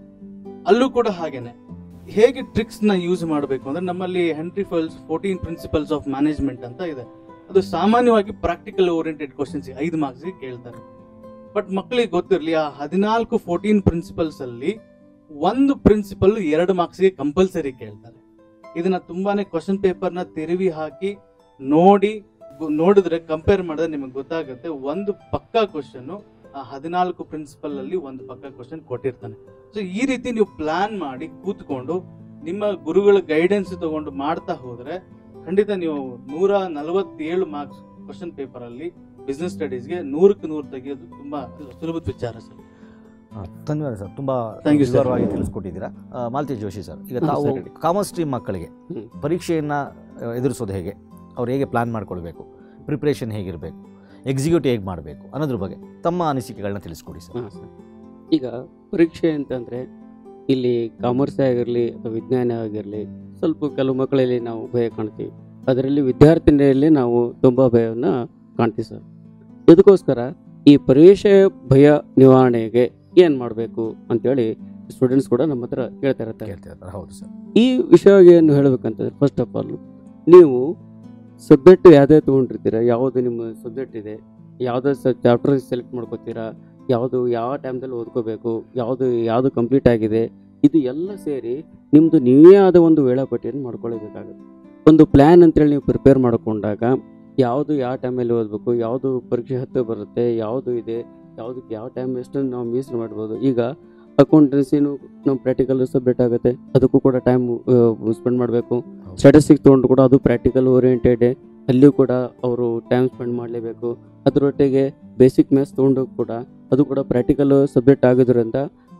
ಅಲ್ಲೂ ಕೂಡ ಹಾಗೇನೆ ಹೇಗೆ ಟ್ರಿಕ್ಸ್ ನ ಯೂಸ್ ಮಾಡಬೇಕು ಅಂದ್ರೆ ನಮ್ಮಲ್ಲಿ Henri Fayol's fourteen principles of management ಅಂತ ಇದೆ ಅದು ಸಾಮಾನ್ಯವಾಗಿ ಪ್ರಾಕ್ಟಿಕಲ್ ಓರಿಯೆಂಟೆಡ್ ಕ್ವಶನ್ಸ್ ಐದು ಮಾರ್ಕ್ಸ್ಗೆ ಕೇಳ್ತಾರೆ ಬಟ್ ಮಕ್ಕಳಿಗೆ ಗೊತ್ತಿರಲಿ ಆ ಹದಿನಾಲ್ಕು ಫೋರ್ಟೀನ್ ಪ್ರಿನ್ಸಿಪಲ್ಸ್ ಅಲ್ಲಿ ಒಂದು ಪ್ರಿನ್ಸಿಪಲ್ ಎರಡು ಮಾರ್ಕ್ಸ್ಗೆ ಕಂಪಲ್ಸರಿ ಕೇಳ್ತಾರೆ ಇದನ್ನ ತುಂಬಾನೇ ಕ್ವಶನ್ ಪೇಪರ್ನ ತಿರುವಿ ಹಾಕಿ ನೋಡಿ ಗು- ನೋಡಿದ್ರೆ ಕಂಪೇರ್ ಮಾಡಿದ್ರೆ ನಿಮಗೆ ಗೊತ್ತಾಗುತ್ತೆ ಒಂದು ಪಕ್ಕಾ ಕ್ವಶನ್ ಆ ಹದಿನಾಲ್ಕು ಪ್ರಿನ್ಸಿಪಲ್ ಅಲ್ಲಿ ಒಂದು ಪಕ್ಕಾ ಕ್ವಶನ್ ಕೊಟ್ಟಿರ್ತಾನೆ ಸೊ ಈ ರೀತಿ ನೀವು ಪ್ಲಾನ್ ಮಾಡಿ ಕೂತ್ಕೊಂಡು ನಿಮ್ಮ ಗುರುಗಳ ಗೈಡೆನ್ಸ್ ತಗೊಂಡು ಮಾಡ್ತಾ ಹೋದ್ರೆ ಖಂಡಿತ ನೀವು ನೂರ ನಲವತ್ತೇಳು ಮಾರ್ಕ್ಸ್ ಕ್ವಶನ್ ಪೇಪರ್ ಅಲ್ಲಿ ಬಿಸ್ನೆಸ್ ಸ್ಟಡೀಸ್ಗೆ ನೂರಕ್ಕೆ ನೂರು ತೆಗೆಯೋದು ತುಂಬಾ ಸುಲಭದ ವಿಚಾರ ಸರ್ ಹಾ, ಧನ್ಯವಾದ ಸರ್ ತುಂಬ Thank you, sir. ವಿವರವಾಗಿ ತಿಳಿಸ್ಕೊಟ್ಟಿದ್ದೀರಾ ಆ, ಮಾಲತಿ ಜೋಶಿ ಸರ್ ಈಗ ಹಾ, ತಾವು ಸರಿ. ಕಾಮರ್ಸ್ ಸ್ಟ್ರೀಮ್ ಮಕ್ಕಳಿಗೆ ಹ್ಮ್. ಪರೀಕ್ಷೆಯನ್ನು ಎದುರಿಸೋದು ಹೇಗೆ ಅವ್ರು ಹೇಗೆ ಪ್ಲ್ಯಾನ್ ಮಾಡ್ಕೊಳ್ಬೇಕು ಪ್ರಿಪ್ರೇಷನ್ ಹೇಗಿರಬೇಕು ಎಕ್ಸಿಕ್ಯೂಟ್ ಹೇಗೆ ಮಾಡಬೇಕು ಅನ್ನೋದ್ರ ಬಗ್ಗೆ ತಮ್ಮ ಅನಿಸಿಕೆಗಳನ್ನ ತಿಳಿಸ್ಕೊಡಿ ಸರ್ ಹಾಂ ಸರ್ ಈಗ ಪರೀಕ್ಷೆ ಅಂತಂದರೆ ಇಲ್ಲಿ ಕಾಮರ್ಸೇ ಆಗಿರಲಿ ಅಥವಾ ವಿಜ್ಞಾನ ಆಗಿರಲಿ ಸ್ವಲ್ಪ ಕೆಲವು ಮಕ್ಕಳಲ್ಲಿ ನಾವು ಭಯ ಕಾಣ್ತೀವಿ ಅದರಲ್ಲಿ ವಿದ್ಯಾರ್ಥಿನಿಯಲ್ಲಿ ನಾವು ತುಂಬ ಭಯವನ್ನು ಕಾಣ್ತೀವಿ ಸರ್ ಇದಕ್ಕೋಸ್ಕರ ಈ ಪರೀಕ್ಷೆ ಭಯ ನಿವಾರಣೆಗೆ ಏನು ಮಾಡಬೇಕು ಅಂತೇಳಿ ಸ್ಟೂಡೆಂಟ್ಸ್ ಕೂಡ ನಮ್ಮ ಹತ್ರ ಕೇಳ್ತಾ ಇರ್ತಾರೆ ಕೇಳ್ತಿರ್ತಾರೆ ಹೌದು ಸರ್ ಈ ವಿಷಯವಾಗಿ ಏನು ಹೇಳಬೇಕಂತಂದ್ರೆ ಫಸ್ಟ್ ಆಫ್ ಆಲ್ ನೀವು ಸಬ್ಜೆಕ್ಟ್ ಯಾವುದೇ ತೊಗೊಂಡಿರ್ತೀರ ಯಾವುದು ನಿಮ್ಮ ಸಬ್ಜೆಕ್ಟ್ ಇದೆ ಯಾವುದೇ ಸ ಚಾಪ್ಟರ್ ಸೆಲೆಕ್ಟ್ ಮಾಡ್ಕೋತೀರಾ ಯಾವುದು ಯಾವ ಟೈಮ್ದಲ್ಲಿ ಓದ್ಕೋಬೇಕು ಯಾವುದು ಯಾವುದು ಕಂಪ್ಲೀಟ್ ಆಗಿದೆ ಇದು ಎಲ್ಲ ಸೇರಿ ನಿಮ್ಮದು ನೀವೇ ಆದ ಒಂದು ವೇಳಾಪಟ್ಟಿಯನ್ನು ಮಾಡ್ಕೊಳ್ಬೇಕಾಗುತ್ತೆ ಒಂದು ಪ್ಲ್ಯಾನ್ ಅಂತೇಳಿ ನೀವು ಪ್ರಿಪೇರ್ ಮಾಡಿಕೊಂಡಾಗ ಯಾವುದು ಯಾವ ಟೈಮಲ್ಲಿ ಓದಬೇಕು ಯಾವುದು ಪರೀಕ್ಷೆ ಹತ್ತು ಬರುತ್ತೆ ಯಾವುದು ಇದೆ ಯಾವುದಕ್ಕೆ ಯಾವ ಟೈಮ್ ಎಷ್ಟು ನಾವು ಮೀಸಲು ಮಾಡ್ಬೋದು ಈಗ ಅಕೌಂಟೆನ್ಸಿನೂ ನಮ್ಮ ಪ್ರಾಕ್ಟಿಕಲ್ ಸಬ್ಜೆಕ್ಟ್ ಆಗುತ್ತೆ ಅದಕ್ಕೂ ಕೂಡ ಟೈಮ್ ಸ್ಪೆಂಡ್ ಮಾಡಬೇಕು ಸ್ಟ್ಯಾಟಿಸ್ಟಿಕ್ಸ್ ತೊಗೊಂಡು ಕೂಡ ಅದು ಪ್ರಾಕ್ಟಿಕಲ್ ಓರಿಯೆಂಟೆಡ್ ಅಲ್ಲಿಯೂ ಕೂಡ ಅವರು ಟೈಮ್ ಸ್ಪೆಂಡ್ ಮಾಡಲೇಬೇಕು ಅದರೊಟ್ಟಿಗೆ ಬೇಸಿಕ್ ಮ್ಯಾಥ್ಸ್ ತೊಗೊಂಡು ಕೂಡ ಅದು ಕೂಡ ಪ್ರಾಕ್ಟಿಕಲ್ ಸಬ್ಜೆಕ್ಟ್ ಆಗೋದ್ರಿಂದ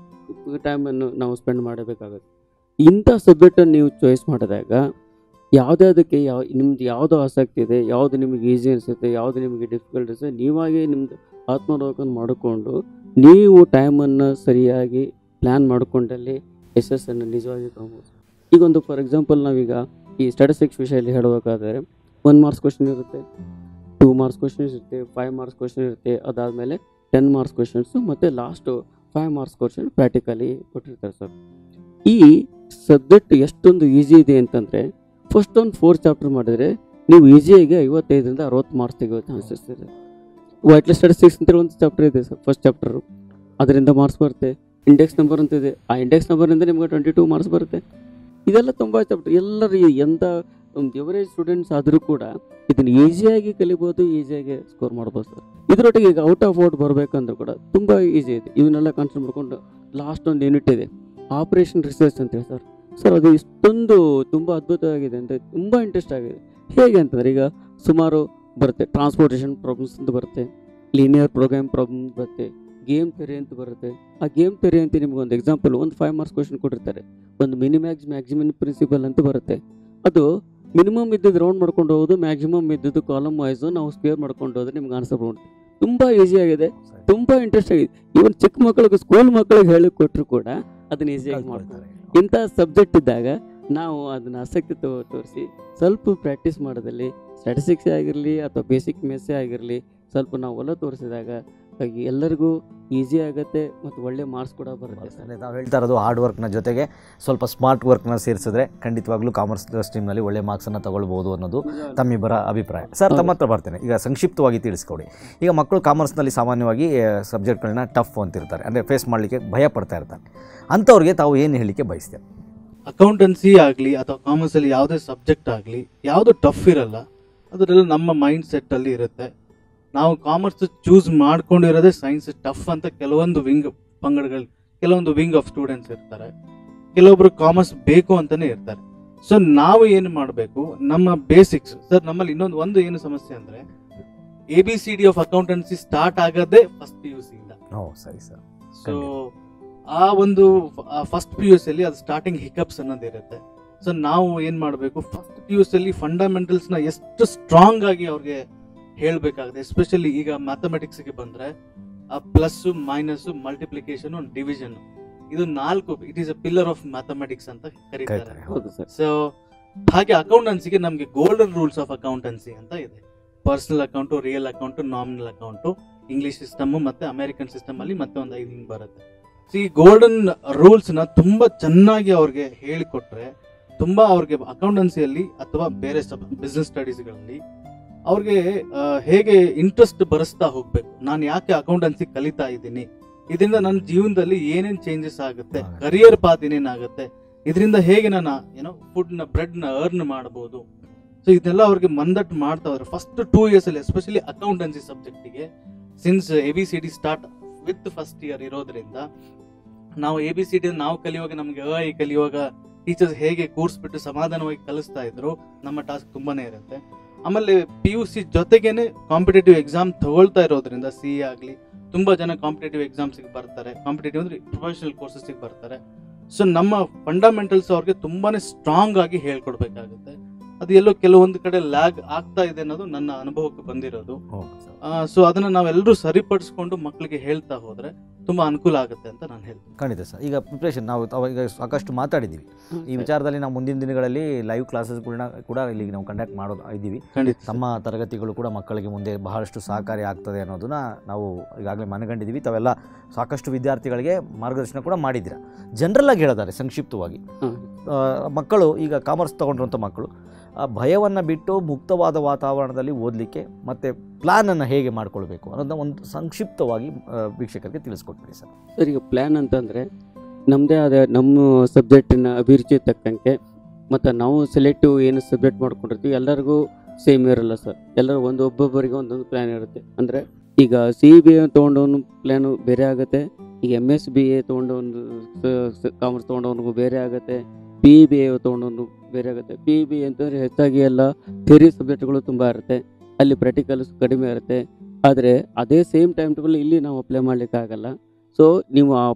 ಟೈಮನ್ನು ನಾವು ಸ್ಪೆಂಡ್ ಮಾಡಬೇಕಾಗುತ್ತೆ ಇಂಥ ಸಬ್ಜೆಕ್ಟನ್ನು ನೀವು ಚಾಯ್ಸ್ ಮಾಡಿದಾಗ ಯಾವುದ್ಯಾವುದಕ್ಕೆ ಯಾವ ನಿಮ್ದು ಯಾವುದು ಆಸಕ್ತಿ ಇದೆ ಯಾವುದು ನಿಮಗೆ ಈಸಿ ಅನಿಸುತ್ತೆ ಯಾವುದು ನಿಮಗೆ ಡಿಫಿಕಲ್ಟ್ ಅನಿಸುತ್ತೆ ನೀವಾಗೇ ನಿಮ್ಮದು ಆತ್ಮಾವಲೋಕನ ಮಾಡಿಕೊಂಡು ನೀವು ಟೈಮನ್ನು ಸರಿಯಾಗಿ ಪ್ಲ್ಯಾನ್ ಮಾಡಿಕೊಂಡಲ್ಲಿ ಯಶಸ್ಸನ್ನು ನಿಜವಾಗಿ ಕಾಣ್ಬೋದು ಈಗ ಒಂದು ಫಾರ್ ಎಕ್ಸಾಂಪಲ್ ನಾವೀಗ ಈ ಸ್ಟ್ಯಾಟಿಸ್ಟಿಕ್ಸ್ ವಿಷಯದಲ್ಲಿ ಹೇಳಬೇಕಾದ್ರೆ ಒನ್ ಮಾರ್ಕ್ಸ್ ಕ್ವಶನ್ ಇರುತ್ತೆ ಟೂ ಮಾರ್ಕ್ಸ್ ಕ್ವಶನ್ಸ್ ಇರುತ್ತೆ ಫೈವ್ ಮಾರ್ಕ್ಸ್ ಕ್ವಶನ್ ಇರುತ್ತೆ ಅದಾದಮೇಲೆ ಟೆನ್ ಮಾರ್ಕ್ಸ್ ಕ್ವಶನ್ಸು ಮತ್ತು last five marks question practically ಕೊಟ್ಟಿರ್ತಾರೆ ಸರ್ ಈ ಸಬ್ಜೆಕ್ಟ್ ಎಷ್ಟೊಂದು ಈಸಿ ಇದೆ ಅಂತಂದರೆ ಫಸ್ಟ್ ಒಂದು ಫೋರ್ ಚಾಪ್ಟರ್ ಮಾಡಿದರೆ ನೀವು ಈಸಿಯಾಗಿ ಐವತ್ತೈದರಿಂದ ಅರವತ್ತು ಮಾರ್ಕ್ಸ್ ತೆಗೆಯೋ ಚಾನ್ಸಸ್ ಇದೆ ವೈಟ್ಲೆ ಸ್ಟಾಟಿಸ್ಟಿಕ್ಸ್ ಅಂತೇಳಿ ಒಂದು ಚಾಪ್ಟರ್ ಇದೆ ಸರ್ ಫಸ್ಟ್ ಚಾಪ್ಟರು ಅದರಿಂದ ಮಾರ್ಕ್ಸ್ ಬರುತ್ತೆ ಇಂಡೆಕ್ಸ್ ನಂಬರ್ ಅಂತ ಇದೆ ಆ ಇಂಡೆಕ್ಸ್ ನಂಬರಿಂದ ನಿಮಗೆ ಟ್ವೆಂಟಿ ಟೂ ಮಾರ್ಕ್ಸ್ ಬರುತ್ತೆ ಇದೆಲ್ಲ ತುಂಬ ಚಾಪ್ಟರ್ ಎಲ್ಲರೂ ಎಂಥ ಒಂದು ಎವರೇಜ್ ಸ್ಟೂಡೆಂಟ್ಸ್ ಆದರೂ ಕೂಡ ಇದನ್ನು ಈಸಿಯಾಗಿ ಕಲಿಬೋದು ಈಸಿಯಾಗಿ ಸ್ಕೋರ್ ಮಾಡ್ಬೋದು ಸರ್ ಇದರೊಟ್ಟಿಗೆ ಈಗ ಔಟ್ ಆಫ್ ಔಟ್ ಬರಬೇಕಂದ್ರೂ ಕೂಡ ತುಂಬ ಈಸಿ ಇದೆ ಇವನ್ನೆಲ್ಲ ಕಾನ್ಸಂಟ್ರೇಟ್ ಮಾಡ್ಕೊಂಡು ಲಾಸ್ಟ್ ಒಂದು ಯೂನಿಟ್ ಇದೆ ಆಪರೇಷನ್ ರಿಸರ್ಚ್ ಅಂತೇಳಿ ಸರ್ ಸರ್ ಅದು ಇಷ್ಟೊಂದು ತುಂಬ ಅದ್ಭುತವಾಗಿದೆ ಅಂತ ತುಂಬ ಇಂಟ್ರೆಸ್ಟ್ ಆಗಿದೆ ಹೇಗೆ ಅಂತಂದರೆ ಈಗ ಸುಮಾರು ಬರುತ್ತೆ ಟ್ರಾನ್ಸ್ಪೋರ್ಟೇಷನ್ ಪ್ರಾಬ್ಲಮ್ಸ್ ಅಂತ ಬರುತ್ತೆ ಲೀನಿಯರ್ ಪ್ರೋಗ್ರಾಮ್ ಪ್ರಾಬ್ಲಮ್ ಬರುತ್ತೆ ಗೇಮ್ ಥೆರಿ ಅಂತ ಬರುತ್ತೆ ಆ ಗೇಮ್ ಥೆರಿ ಅಂತ ನಿಮ್ಗೆ ಒಂದು ಎಕ್ಸಾಂಪಲ್ ಒಂದು ಫೈವ್ ಮಾರ್ಕ್ಸ್ ಕ್ವಶನ್ ಕೊಟ್ಟಿರ್ತಾರೆ ಒಂದು ಮಿನಿಮ್ಯಾಕ್ಸ್ ಮ್ಯಾಕ್ಸಿಮಮ್ ಪ್ರಿನ್ಸಿಪಲ್ ಅಂತ ಬರುತ್ತೆ ಅದು ಮಿನಿಮಮ್ ಇದ್ದದ್ದು ರೌಂಡ್ ಮಾಡ್ಕೊಂಡು ಹೋಗೋದು ಮ್ಯಾಕ್ಸಿಮಮ್ ಇದ್ದದ್ದು ಕಾಲಮ್ ವೈಸು ನಾವು ಸ್ಕ್ವೇರ್ ಮಾಡ್ಕೊಂಡು ಹೋದ್ರೆ ನಿಮ್ಗೆ ಆನ್ಸರ್ ಬರುತ್ತೆ ತುಂಬ ಈಸಿ ಆಗಿದೆ ತುಂಬ ಇಂಟ್ರೆಸ್ಟ್ ಆಗಿದೆ ಇವನ್ ಚಿಕ್ಕ ಮಕ್ಕಳಿಗೆ ಸ್ಕೂಲ್ ಮಕ್ಕಳಿಗೆ ಹೇಳಿ ಕೊಟ್ಟರು ಕೂಡ ಅದನ್ನ ಈಸಿಯಾಗಿ ಮಾಡ್ತಾರೆ ಇಂಥ ಸಬ್ಜೆಕ್ಟ್ ಇದ್ದಾಗ ನಾವು ಅದನ್ನ ಆಸಕ್ತಿ ತೋ ತೋರಿಸಿ ಸ್ವಲ್ಪ ಪ್ರಾಕ್ಟೀಸ್ ಮಾಡೋದಲ್ಲಿ ಸ್ಟ್ಯಾಟಿಸ್ಟಿಕ್ಸೇ ಆಗಿರಲಿ ಅಥವಾ ಬೇಸಿಕ್ ಮೆಸ್ಸೇ ಆಗಿರಲಿ ಸ್ವಲ್ಪ ನಾವು ಒಲ ತೋರಿಸಿದಾಗ ಹಾಗಾಗಿ ಎಲ್ಲರಿಗೂ ಈಸಿ ಆಗುತ್ತೆ ಮತ್ತು ಒಳ್ಳೆ ಮಾರ್ಕ್ಸ್ ಕೂಡ ಬರುತ್ತೆ ಸರ್ ನಾವು ಹೇಳ್ತಾ ಇರೋದು ಹಾರ್ಡ್ ವರ್ಕ್ನ ಜೊತೆಗೆ ಸ್ವಲ್ಪ ಸ್ಮಾರ್ಟ್ ವರ್ಕ್ನ ಸೇರಿಸಿದ್ರೆ ಖಂಡಿತವಾಗ್ಲೂ ಕಾಮರ್ಸ್ ಸ್ಟ್ರೀಮ್ನಲ್ಲಿ ಒಳ್ಳೆ ಮಾರ್ಕ್ಸನ್ನು ತಗೊಳ್ಬೋದು ಅನ್ನೋದು ತಮ್ಮಿಬ್ಬರ ಅಭಿಪ್ರಾಯ ಸರ್ ತಮ್ಮ ಹತ್ರ ಬರ್ತೇನೆ ಈಗ ಸಂಕ್ಷಿಪ್ತವಾಗಿ ತಿಳಿಸ್ಕೊಡಿ ಈಗ ಮಕ್ಕಳು ಕಾಮರ್ಸ್ನಲ್ಲಿ ಸಾಮಾನ್ಯವಾಗಿ ಸಬ್ಜೆಕ್ಟ್ಗಳನ್ನ ಟಫ್ ಅಂತಿರ್ತಾರೆ ಅಂದರೆ ಫೇಸ್ ಮಾಡಲಿಕ್ಕೆ ಭಯ ಪಡ್ತಾ ಇರ್ತಾರೆ ಅಂಥವ್ರಿಗೆ ತಾವು ಏನು ಹೇಳಲಿಕ್ಕೆ ಬಯಸ್ತೀರಿ ಅಕೌಂಟೆನ್ಸಿ ಆಗಲಿ ಅಥವಾ ಕಾಮರ್ಸ್ ಅಲ್ಲಿ ಯಾವುದೇ ಸಬ್ಜೆಕ್ಟ್ ಆಗಲಿ ಯಾವುದು ಟಫ್ ಇರಲ್ಲ ಅದರೆಲ್ಲ ನಮ್ಮ ಮೈಂಡ್ ಸೆಟ್ ಅಲ್ಲಿ ಇರುತ್ತೆ ನಾವು ಕಾಮರ್ಸ್ ಚೂಸ್ ಮಾಡ್ಕೊಂಡಿರೋದೇ ಸೈನ್ಸ್ ಟಫ್ ಅಂತ ಕೆಲವೊಂದು ವಿಂಗ್ ಪಂಗಡಗಳು ಕೆಲವೊಂದು ವಿಂಗ್ ಆಫ್ ಸ್ಟೂಡೆಂಟ್ಸ್ ಇರ್ತಾರೆ ಕೆಲವೊಬ್ರು ಕಾಮರ್ಸ್ ಬೇಕು ಅಂತಾನೆ ಇರ್ತಾರೆ ಸೊ ನಾವು ಏನು ಮಾಡಬೇಕು ನಮ್ಮ ಬೇಸಿಕ್ಸ್ ಸರ್ ನಮ್ಮಲ್ಲಿ ಇನ್ನೊಂದು ಒಂದು ಏನು ಸಮಸ್ಯೆ ಅಂದ್ರೆ A B C D of accountancy start ಆಗೋದೇ ಫಸ್ಟ್ ಪಿ ಯು ಸಿ ಇಂದ ಓ ಸರಿ ಸರ್ ಸೊ ಆ ಒಂದು ಫಸ್ಟ್ ಪಿ ಯು ಅಲ್ಲಿ ಅದು ಸ್ಟಾರ್ಟಿಂಗ್ ಹಿಕಪ್ಸ್ ಅನ್ನೋದು ಇರುತ್ತೆ ಸೊ ನಾವು ಏನ್ ಮಾಡಬೇಕು ಫಸ್ಟ್ ಪಿ ಯು ಅಲ್ಲಿ ಫಂಡಮೆಂಟಲ್ಸ್ ನ ಎಷ್ಟು ಸ್ಟ್ರಾಂಗ್ ಆಗಿ ಅವ್ರಿಗೆ ಹೇಳ್ಬೇಕಾಗುತ್ತೆ ಎಸ್ಪೆಷಲಿ ಈಗ ಮ್ಯಾಥಮೆಟಿಕ್ಸ್ ಗೆ ಬಂದ್ರೆ ಆ ಪ್ಲಸ್ ಮೈನಸ್ ಮಲ್ಟಿಪ್ಲಿಕೇಶನ್ ಡಿವಿಷನ್ ಇದು ನಾಲ್ಕು it is a pillar of mathematics ಅಂತ ಕರೀತಾರೆ ಕರೀತಾರೆ ಹೌದು ಸರ್ ಸೊ ಹಾಗೆ ಅಕೌಂಟೆನ್ಸಿಗೆ ನಮಗೆ ಗೋಲ್ಡನ್ ರೂಲ್ಸ್ ಆಫ್ ಅಕೌಂಟೆನ್ಸಿ ಅಂತ ಇದೆ personal account real account nominal account English system ಮತ್ತೆ ಅಮೆರಿಕನ್ ಸಿಸ್ಟಮ್ ಅಲ್ಲಿ ಮತ್ತೆ ಒಂದು ಐದು ಹಿಂಗ್ ಬರುತ್ತೆ ಸೊ ಈ ಗೋಲ್ಡನ್ ರೂಲ್ಸ್ ನ ತುಂಬಾ ಚೆನ್ನಾಗಿ ಅವ್ರಿಗೆ ಹೇಳಿಕೊಟ್ರೆ ತುಂಬಾ ಅವ್ರಿಗೆ ಅಕೌಂಟೆನ್ಸಿಯಲ್ಲಿ ಅಥವಾ ಬೇರೆ ಬಿಸ್ನೆಸ್ ಸ್ಟಡೀಸ್ಗಳಲ್ಲಿ ಅವ್ರಿಗೆ ಆ, ಹೇಗೆ ಇಂಟ್ರೆಸ್ಟ್ ಬರೆಸ್ತಾ ಹೋಗ್ಬೇಕು ನಾನು ಯಾಕೆ ಅಕೌಂಟೆನ್ಸಿ ಕಲಿತಾ ಇದ್ದೀನಿ ಇದರಿಂದ ನನ್ನ ಜೀವನದಲ್ಲಿ ಏನೇನ್ ಚೇಂಜಸ್ ಆಗುತ್ತೆ ಆಗುತ್ತೆ. ಕರಿಯರ್ ಪಾತ್ ಏನೇನಾಗುತ್ತೆ ಇದರಿಂದ ಹೇಗೆ ನಾನು ಏನೋ ಫುಡ್ ನ ಬ್ರೆಡ್ ನ ಅರ್ನ್ ಮಾಡಬಹುದು ಸೊ ಇದನ್ನೆಲ್ಲ ಅವ್ರಿಗೆ ಮಂದಟ್ಟು ಮಾಡ್ತಾ ಹೋದ್ರೆ ಫಸ್ಟ್ ಟೂ ಇಯರ್ಸ್ ಅಲ್ಲಿ ಎಸ್ಪೆಷಲಿ ಅಕೌಂಟೆನ್ಸಿ ಸಬ್ಜೆಕ್ಟಿಗೆ since A B C D start with first year ಇರೋದ್ರಿಂದ ನಾವು ಎ ಬಿ ಸಿ ಡಿ ನಾವು ಕಲಿಯುವಾಗ ನಮ್ಗೆ ಅ ಐ ಕಲಿಯುವಾಗ ಟೀಚರ್ಸ್ ಹೇಗೆ ಕೂರ್ಸ್ಬಿಟ್ಟು ಸಮಾಧಾನವಾಗಿ ಕಲಿಸ್ತಾ ಇದ್ರು ನಮ್ಮ ಟಾಸ್ಕ್ ತುಂಬಾನೇ ಇರುತ್ತೆ ಆಮೇಲೆ ಪಿ ಯು ಸಿ ಜೊತೆಗೇನೆ ಕಾಂಪಿಟೇಟಿವ್ ಎಕ್ಸಾಮ್ ತಗೊಳ್ತಾ ಇರೋದ್ರಿಂದ ಸಿ ಎ ಆಗಲಿ ತುಂಬಾ ಜನ ಕಾಂಪಿಟೇಟಿವ್ ಎಕ್ಸಾಮ್ಸ್ಗೆ ಬರ್ತಾರೆ ಕಾಂಪಿಟೇಟಿವ್ ಅಂದ್ರೆ ಪ್ರೊಫೆಷನಲ್ ಕೋರ್ಸಸ್ಗೆ ಬರ್ತಾರೆ ಸೊ ನಮ್ಮ ಫಂಡಮೆಂಟಲ್ಸ್ ಅವ್ರಿಗೆ ತುಂಬಾನೇ ಸ್ಟ್ರಾಂಗ್ ಆಗಿ ಹೇಳ್ಕೊಡ್ಬೇಕಾಗುತ್ತೆ ಅದು ಎಲ್ಲೋ ಕೆಲವೊಂದು ಕಡೆ ಲ್ಯಾಗ್ ಆಗ್ತಾ ಇದೆ ಅನ್ನೋದು ನನ್ನ ಅನುಭವಕ್ಕೆ ಬಂದಿರೋದು ಓಕೆ ಸರ್ ಸೊ ಅದನ್ನ ನಾವೆಲ್ಲರೂ ಸರಿಪಡಿಸ್ಕೊಂಡು ಮಕ್ಕಳಿಗೆ ಹೇಳ್ತಾ ಹೋದ್ರೆ ತುಂಬಾ ಅನುಕೂಲ ಆಗುತ್ತೆ ಅಂತ ನಾನು ಹೇಳ್ತೀನಿ ಖಂಡಿತ ಸರ್ ಈಗ ಪ್ರಿಪ್ರೇಷನ್ ನಾವು ತಾವು ಈಗ ಸಾಕಷ್ಟು ಮಾತಾಡಿದ್ದೀವಿ ಈ ವಿಚಾರದಲ್ಲಿ ನಾವು ಮುಂದಿನ ದಿನಗಳಲ್ಲಿ ಲೈವ್ ಕ್ಲಾಸಸ್ಗಳನ್ನ ಕೂಡ ಇಲ್ಲಿ ನಾವು ಕಂಡಕ್ಟ್ ಮಾಡೋದು ಇದ್ದೀವಿ ಖಂಡಿತ ತಮ್ಮ ತರಗತಿಗಳು ಕೂಡ ಮಕ್ಕಳಿಗೆ ಮುಂದೆ ಬಹಳಷ್ಟು ಸಹಕಾರಿ ಆಗ್ತದೆ ಅನ್ನೋದನ್ನ ನಾವು ಈಗಾಗಲೇ ಮನಗಂಡಿದ್ದೀವಿ ತಾವೆಲ್ಲ ಸಾಕಷ್ಟು ವಿದ್ಯಾರ್ಥಿಗಳಿಗೆ ಮಾರ್ಗದರ್ಶನ ಕೂಡ ಮಾಡಿದ್ದೀರಾ ಜನರಲ್ ಆಗಿ ಹೇಳಿದ್ದಾರೆ ಸಂಕ್ಷಿಪ್ತವಾಗಿ ಹಾಂ ಆ, ಮಕ್ಕಳು ಈಗ ಕಾಮರ್ಸ್ ತೊಗೊಂಡ್ರಂಥ ಮಕ್ಕಳು ಆ ಭಯವನ್ನು ಬಿಟ್ಟು ಮುಕ್ತವಾದ ವಾತಾವರಣದಲ್ಲಿ ಓದಲಿಕ್ಕೆ ಮತ್ತು ಪ್ಲ್ಯಾನನ್ನು ಹೇಗೆ ಮಾಡ್ಕೊಳ್ಬೇಕು ಅನ್ನೋದನ್ನ ಒಂದು ಸಂಕ್ಷಿಪ್ತವಾಗಿ ಆ, ವೀಕ್ಷಕರಿಗೆ ತಿಳಿಸ್ಕೊಟ್ಬಿಡಿ ಸರ್ ಸರ್ ಈಗ ಪ್ಲ್ಯಾನ್ ಅಂತಂದರೆ ನಮ್ಮದೇ ಆದ ನಮ್ಮ ಸಬ್ಜೆಕ್ಟಿನ ಅಭಿರುಚಿ ತಕ್ಕಂಗೆ ಮತ್ತು ನಾವು ಸೆಲೆಕ್ಟಿವ್ ಏನು ಸಬ್ಜೆಕ್ಟ್ ಮಾಡ್ಕೊಂಡಿರ್ತೀವಿ ಎಲ್ಲರಿಗೂ ಸೇಮ್ ಇರಲ್ಲ ಸರ್ ಎಲ್ಲರೂ ಒಂದು ಒಬ್ಬೊಬ್ಬರಿಗೆ ಒಂದೊಂದು ಪ್ಲ್ಯಾನ್ ಇರುತ್ತೆ ಅಂದರೆ ಈಗ ಸಿ ಬಿ ಎ ತೊಗೊಂಡವನು ಪ್ಲ್ಯಾನು ಬೇರೆ ಆಗುತ್ತೆ ಈಗ ಎಮ್ ಎಸ್ ಬಿ ಎ ತೊಗೊಂಡವನು ಕಾಮರ್ಸ್ ತೊಗೊಂಡವನಿಗೂ ಬೇರೆ ಆಗುತ್ತೆ ಪಿ ಬಿ ಎ ತೊಗೊಂಡವನು ಬೇರೆ ಆಗುತ್ತೆ ಪಿ ಬಿ ಅಂತಂದರೆ ಹೆಚ್ಚಾಗಿ ಎಲ್ಲ ಥಿಯರಿ ಸಬ್ಜೆಕ್ಟ್ಗಳು ತುಂಬ ಇರುತ್ತೆ ಅಲ್ಲಿ ಪ್ರಾಕ್ಟಿಕಲ್ಸ್ ಕಡಿಮೆ ಇರುತ್ತೆ ಆದರೆ ಅದೇ ಸೇಮ್ ಟೈಮ್ ಟೇಬಲ್ ಇಲ್ಲಿ ನಾವು ಅಪ್ಲೈ ಮಾಡಲಿಕ್ಕಾಗಲ್ಲ ಸೊ ನೀವು ಆ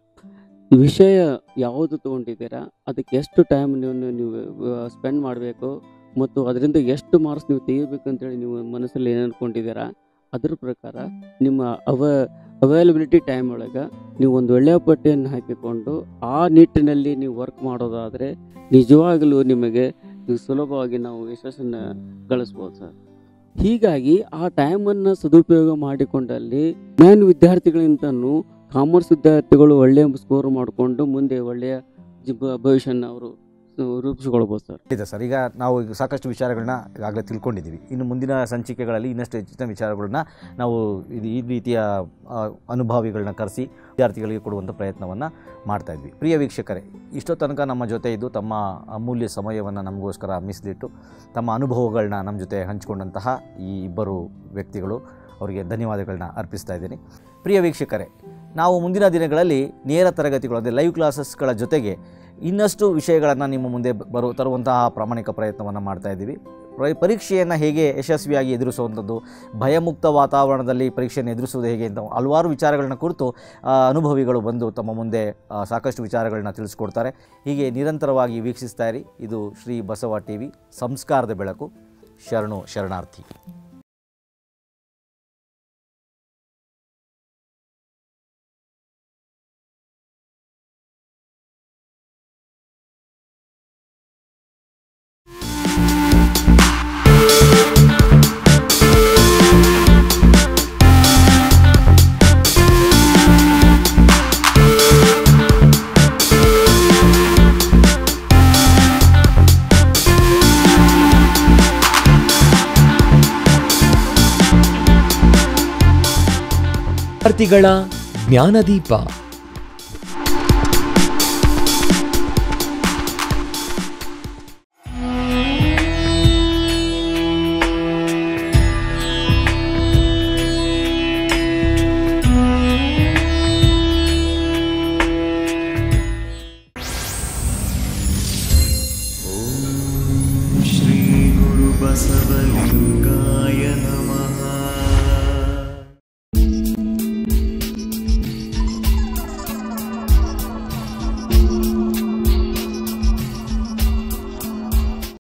ವಿಷಯ ಯಾವುದು ತೊಗೊಂಡಿದ್ದೀರಾ ಅದಕ್ಕೆ ಎಷ್ಟು ಟೈಮ್ ನೀವು ನೀವು ಸ್ಪೆಂಡ್ ಮಾಡಬೇಕು ಮತ್ತು ಅದರಿಂದ ಎಷ್ಟು ಮಾರ್ಕ್ಸ್ ನೀವು ತೆಗಿಬೇಕು ಅಂತೇಳಿ ನೀವು ಮನಸ್ಸಲ್ಲಿ ಏನು ಅಂದ್ಕೊಂಡಿದ್ದೀರಾ ಅದ್ರ ಪ್ರಕಾರ ನಿಮ್ಮ ಅವ ಅವೈಲಬಿಲಿಟಿ ಟೈಮ್ ಒಳಗೆ ನೀವು ಒಂದು ಒಳ್ಳೆಯ ಪಟ್ಟಿಯನ್ನು ಹಾಕಿಕೊಂಡು ಆ ನಿಟ್ಟಿನಲ್ಲಿ ನೀವು ವರ್ಕ್ ಮಾಡೋದಾದರೆ ನಿಜವಾಗಲೂ ನಿಮಗೆ ಇದು ಸುಲಭವಾಗಿ ನಾವು ಯಶಸ್ಸನ್ನು ಗಳಿಸ್ಬೋದು ಸರ್ ಹೀಗಾಗಿ ಆ ಟೈಮನ್ನು ಸದುಪಯೋಗ ಮಾಡಿಕೊಂಡಲ್ಲಿ ನಾನು ವಿದ್ಯಾರ್ಥಿಗಳಿಂತನೂ ಕಾಮರ್ಸ್ ವಿದ್ಯಾರ್ಥಿಗಳು ಒಳ್ಳೆಯ ಸ್ಕೋರ್ ಮಾಡಿಕೊಂಡು ಮುಂದೆ ಒಳ್ಳೆಯ ಜೀವ ಭವಿಷ್ಯನ ಅವರು ರೂಪಿಸ್ಕೊಳ್ಬೋದು ಸರ್ ಇದೆ ಸರ್ ಈಗ ನಾವು ಈಗ ಸಾಕಷ್ಟು ವಿಚಾರಗಳನ್ನ ಈಗಾಗಲೇ ತಿಳ್ಕೊಂಡಿದ್ದೀವಿ ಇನ್ನು ಮುಂದಿನ ಸಂಚಿಕೆಗಳಲ್ಲಿ ಇನ್ನಷ್ಟು ಹೆಚ್ಚಿನ ವಿಚಾರಗಳನ್ನ ನಾವು ಇದು ಈ ರೀತಿಯ ಆ, ಅನುಭವಿಗಳನ್ನ ಕರೆಸಿ ವಿದ್ಯಾರ್ಥಿಗಳಿಗೆ ಕೊಡುವಂಥ ಪ್ರಯತ್ನವನ್ನು ಮಾಡ್ತಾ ಇದ್ವಿ ಪ್ರಿಯ ವೀಕ್ಷಕರೇ ಇಷ್ಟೋ ತನಕ ನಮ್ಮ ಜೊತೆ ಇದ್ದು ತಮ್ಮ ಅಮೂಲ್ಯ ಸಮಯವನ್ನು ನಮಗೋಸ್ಕರ ಮೀಸಲಿಟ್ಟು ತಮ್ಮ ಅನುಭವಗಳನ್ನ ನಮ್ಮ ಜೊತೆ ಹಂಚಿಕೊಂಡಂತಹ ಈ ಇಬ್ಬರು ವ್ಯಕ್ತಿಗಳು ಅವರಿಗೆ ಧನ್ಯವಾದಗಳನ್ನ ಅರ್ಪಿಸ್ತಾ ಇದ್ದೀನಿ ಪ್ರಿಯ ವೀಕ್ಷಕರೇ ನಾವು ಮುಂದಿನ ದಿನಗಳಲ್ಲಿ ನೇರ ತರಗತಿಗಳು ಅಂದರೆ ಲೈವ್ ಕ್ಲಾಸಸ್ಗಳ ಜೊತೆಗೆ ಇನ್ನಷ್ಟು ವಿಷಯಗಳನ್ನು ನಿಮ್ಮ ಮುಂದೆ ಬ- ಬರು ತರುವಂತಹ ಪ್ರಾಮಾಣಿಕ ಪ್ರಯತ್ನವನ್ನು ಮಾಡ್ತಾ ಇದ್ದೀವಿ ಪ್ರ- ಪರೀಕ್ಷೆಯನ್ನು ಹೇಗೆ ಯಶಸ್ವಿಯಾಗಿ ಎದುರಿಸುವಂಥದ್ದು ಭಯಮುಕ್ತ ವಾತಾವರಣದಲ್ಲಿ ಪರೀಕ್ಷೆಯನ್ನು ಎದುರಿಸುವುದು ಹೇಗೆ ಅಂತ ಹಲವಾರು ವಿಚಾರಗಳನ್ನ ಕುರಿತು ಆ, ಅನುಭವಿಗಳು ಬಂದು ತಮ್ಮ ಮುಂದೆ ಆ, ಸಾಕಷ್ಟು ವಿಚಾರಗಳನ್ನ ತಿಳಿಸ್ಕೊಡ್ತಾರೆ ಹೀಗೆ ನಿರಂತರವಾಗಿ ವೀಕ್ಷಿಸ್ತಾ ಇರಿ ಇದು ಶ್ರೀ ಬಸವ ಟಿ ವಿ ಸಂಸ್ಕಾರದ ಬೆಳಕು ಶರಣು ಶರಣಾರ್ಥಿ ವಿದ್ಯಾರ್ಥಿಗಳ ಜ್ಞಾನದೀಪ श्री गुरु बसवलिंग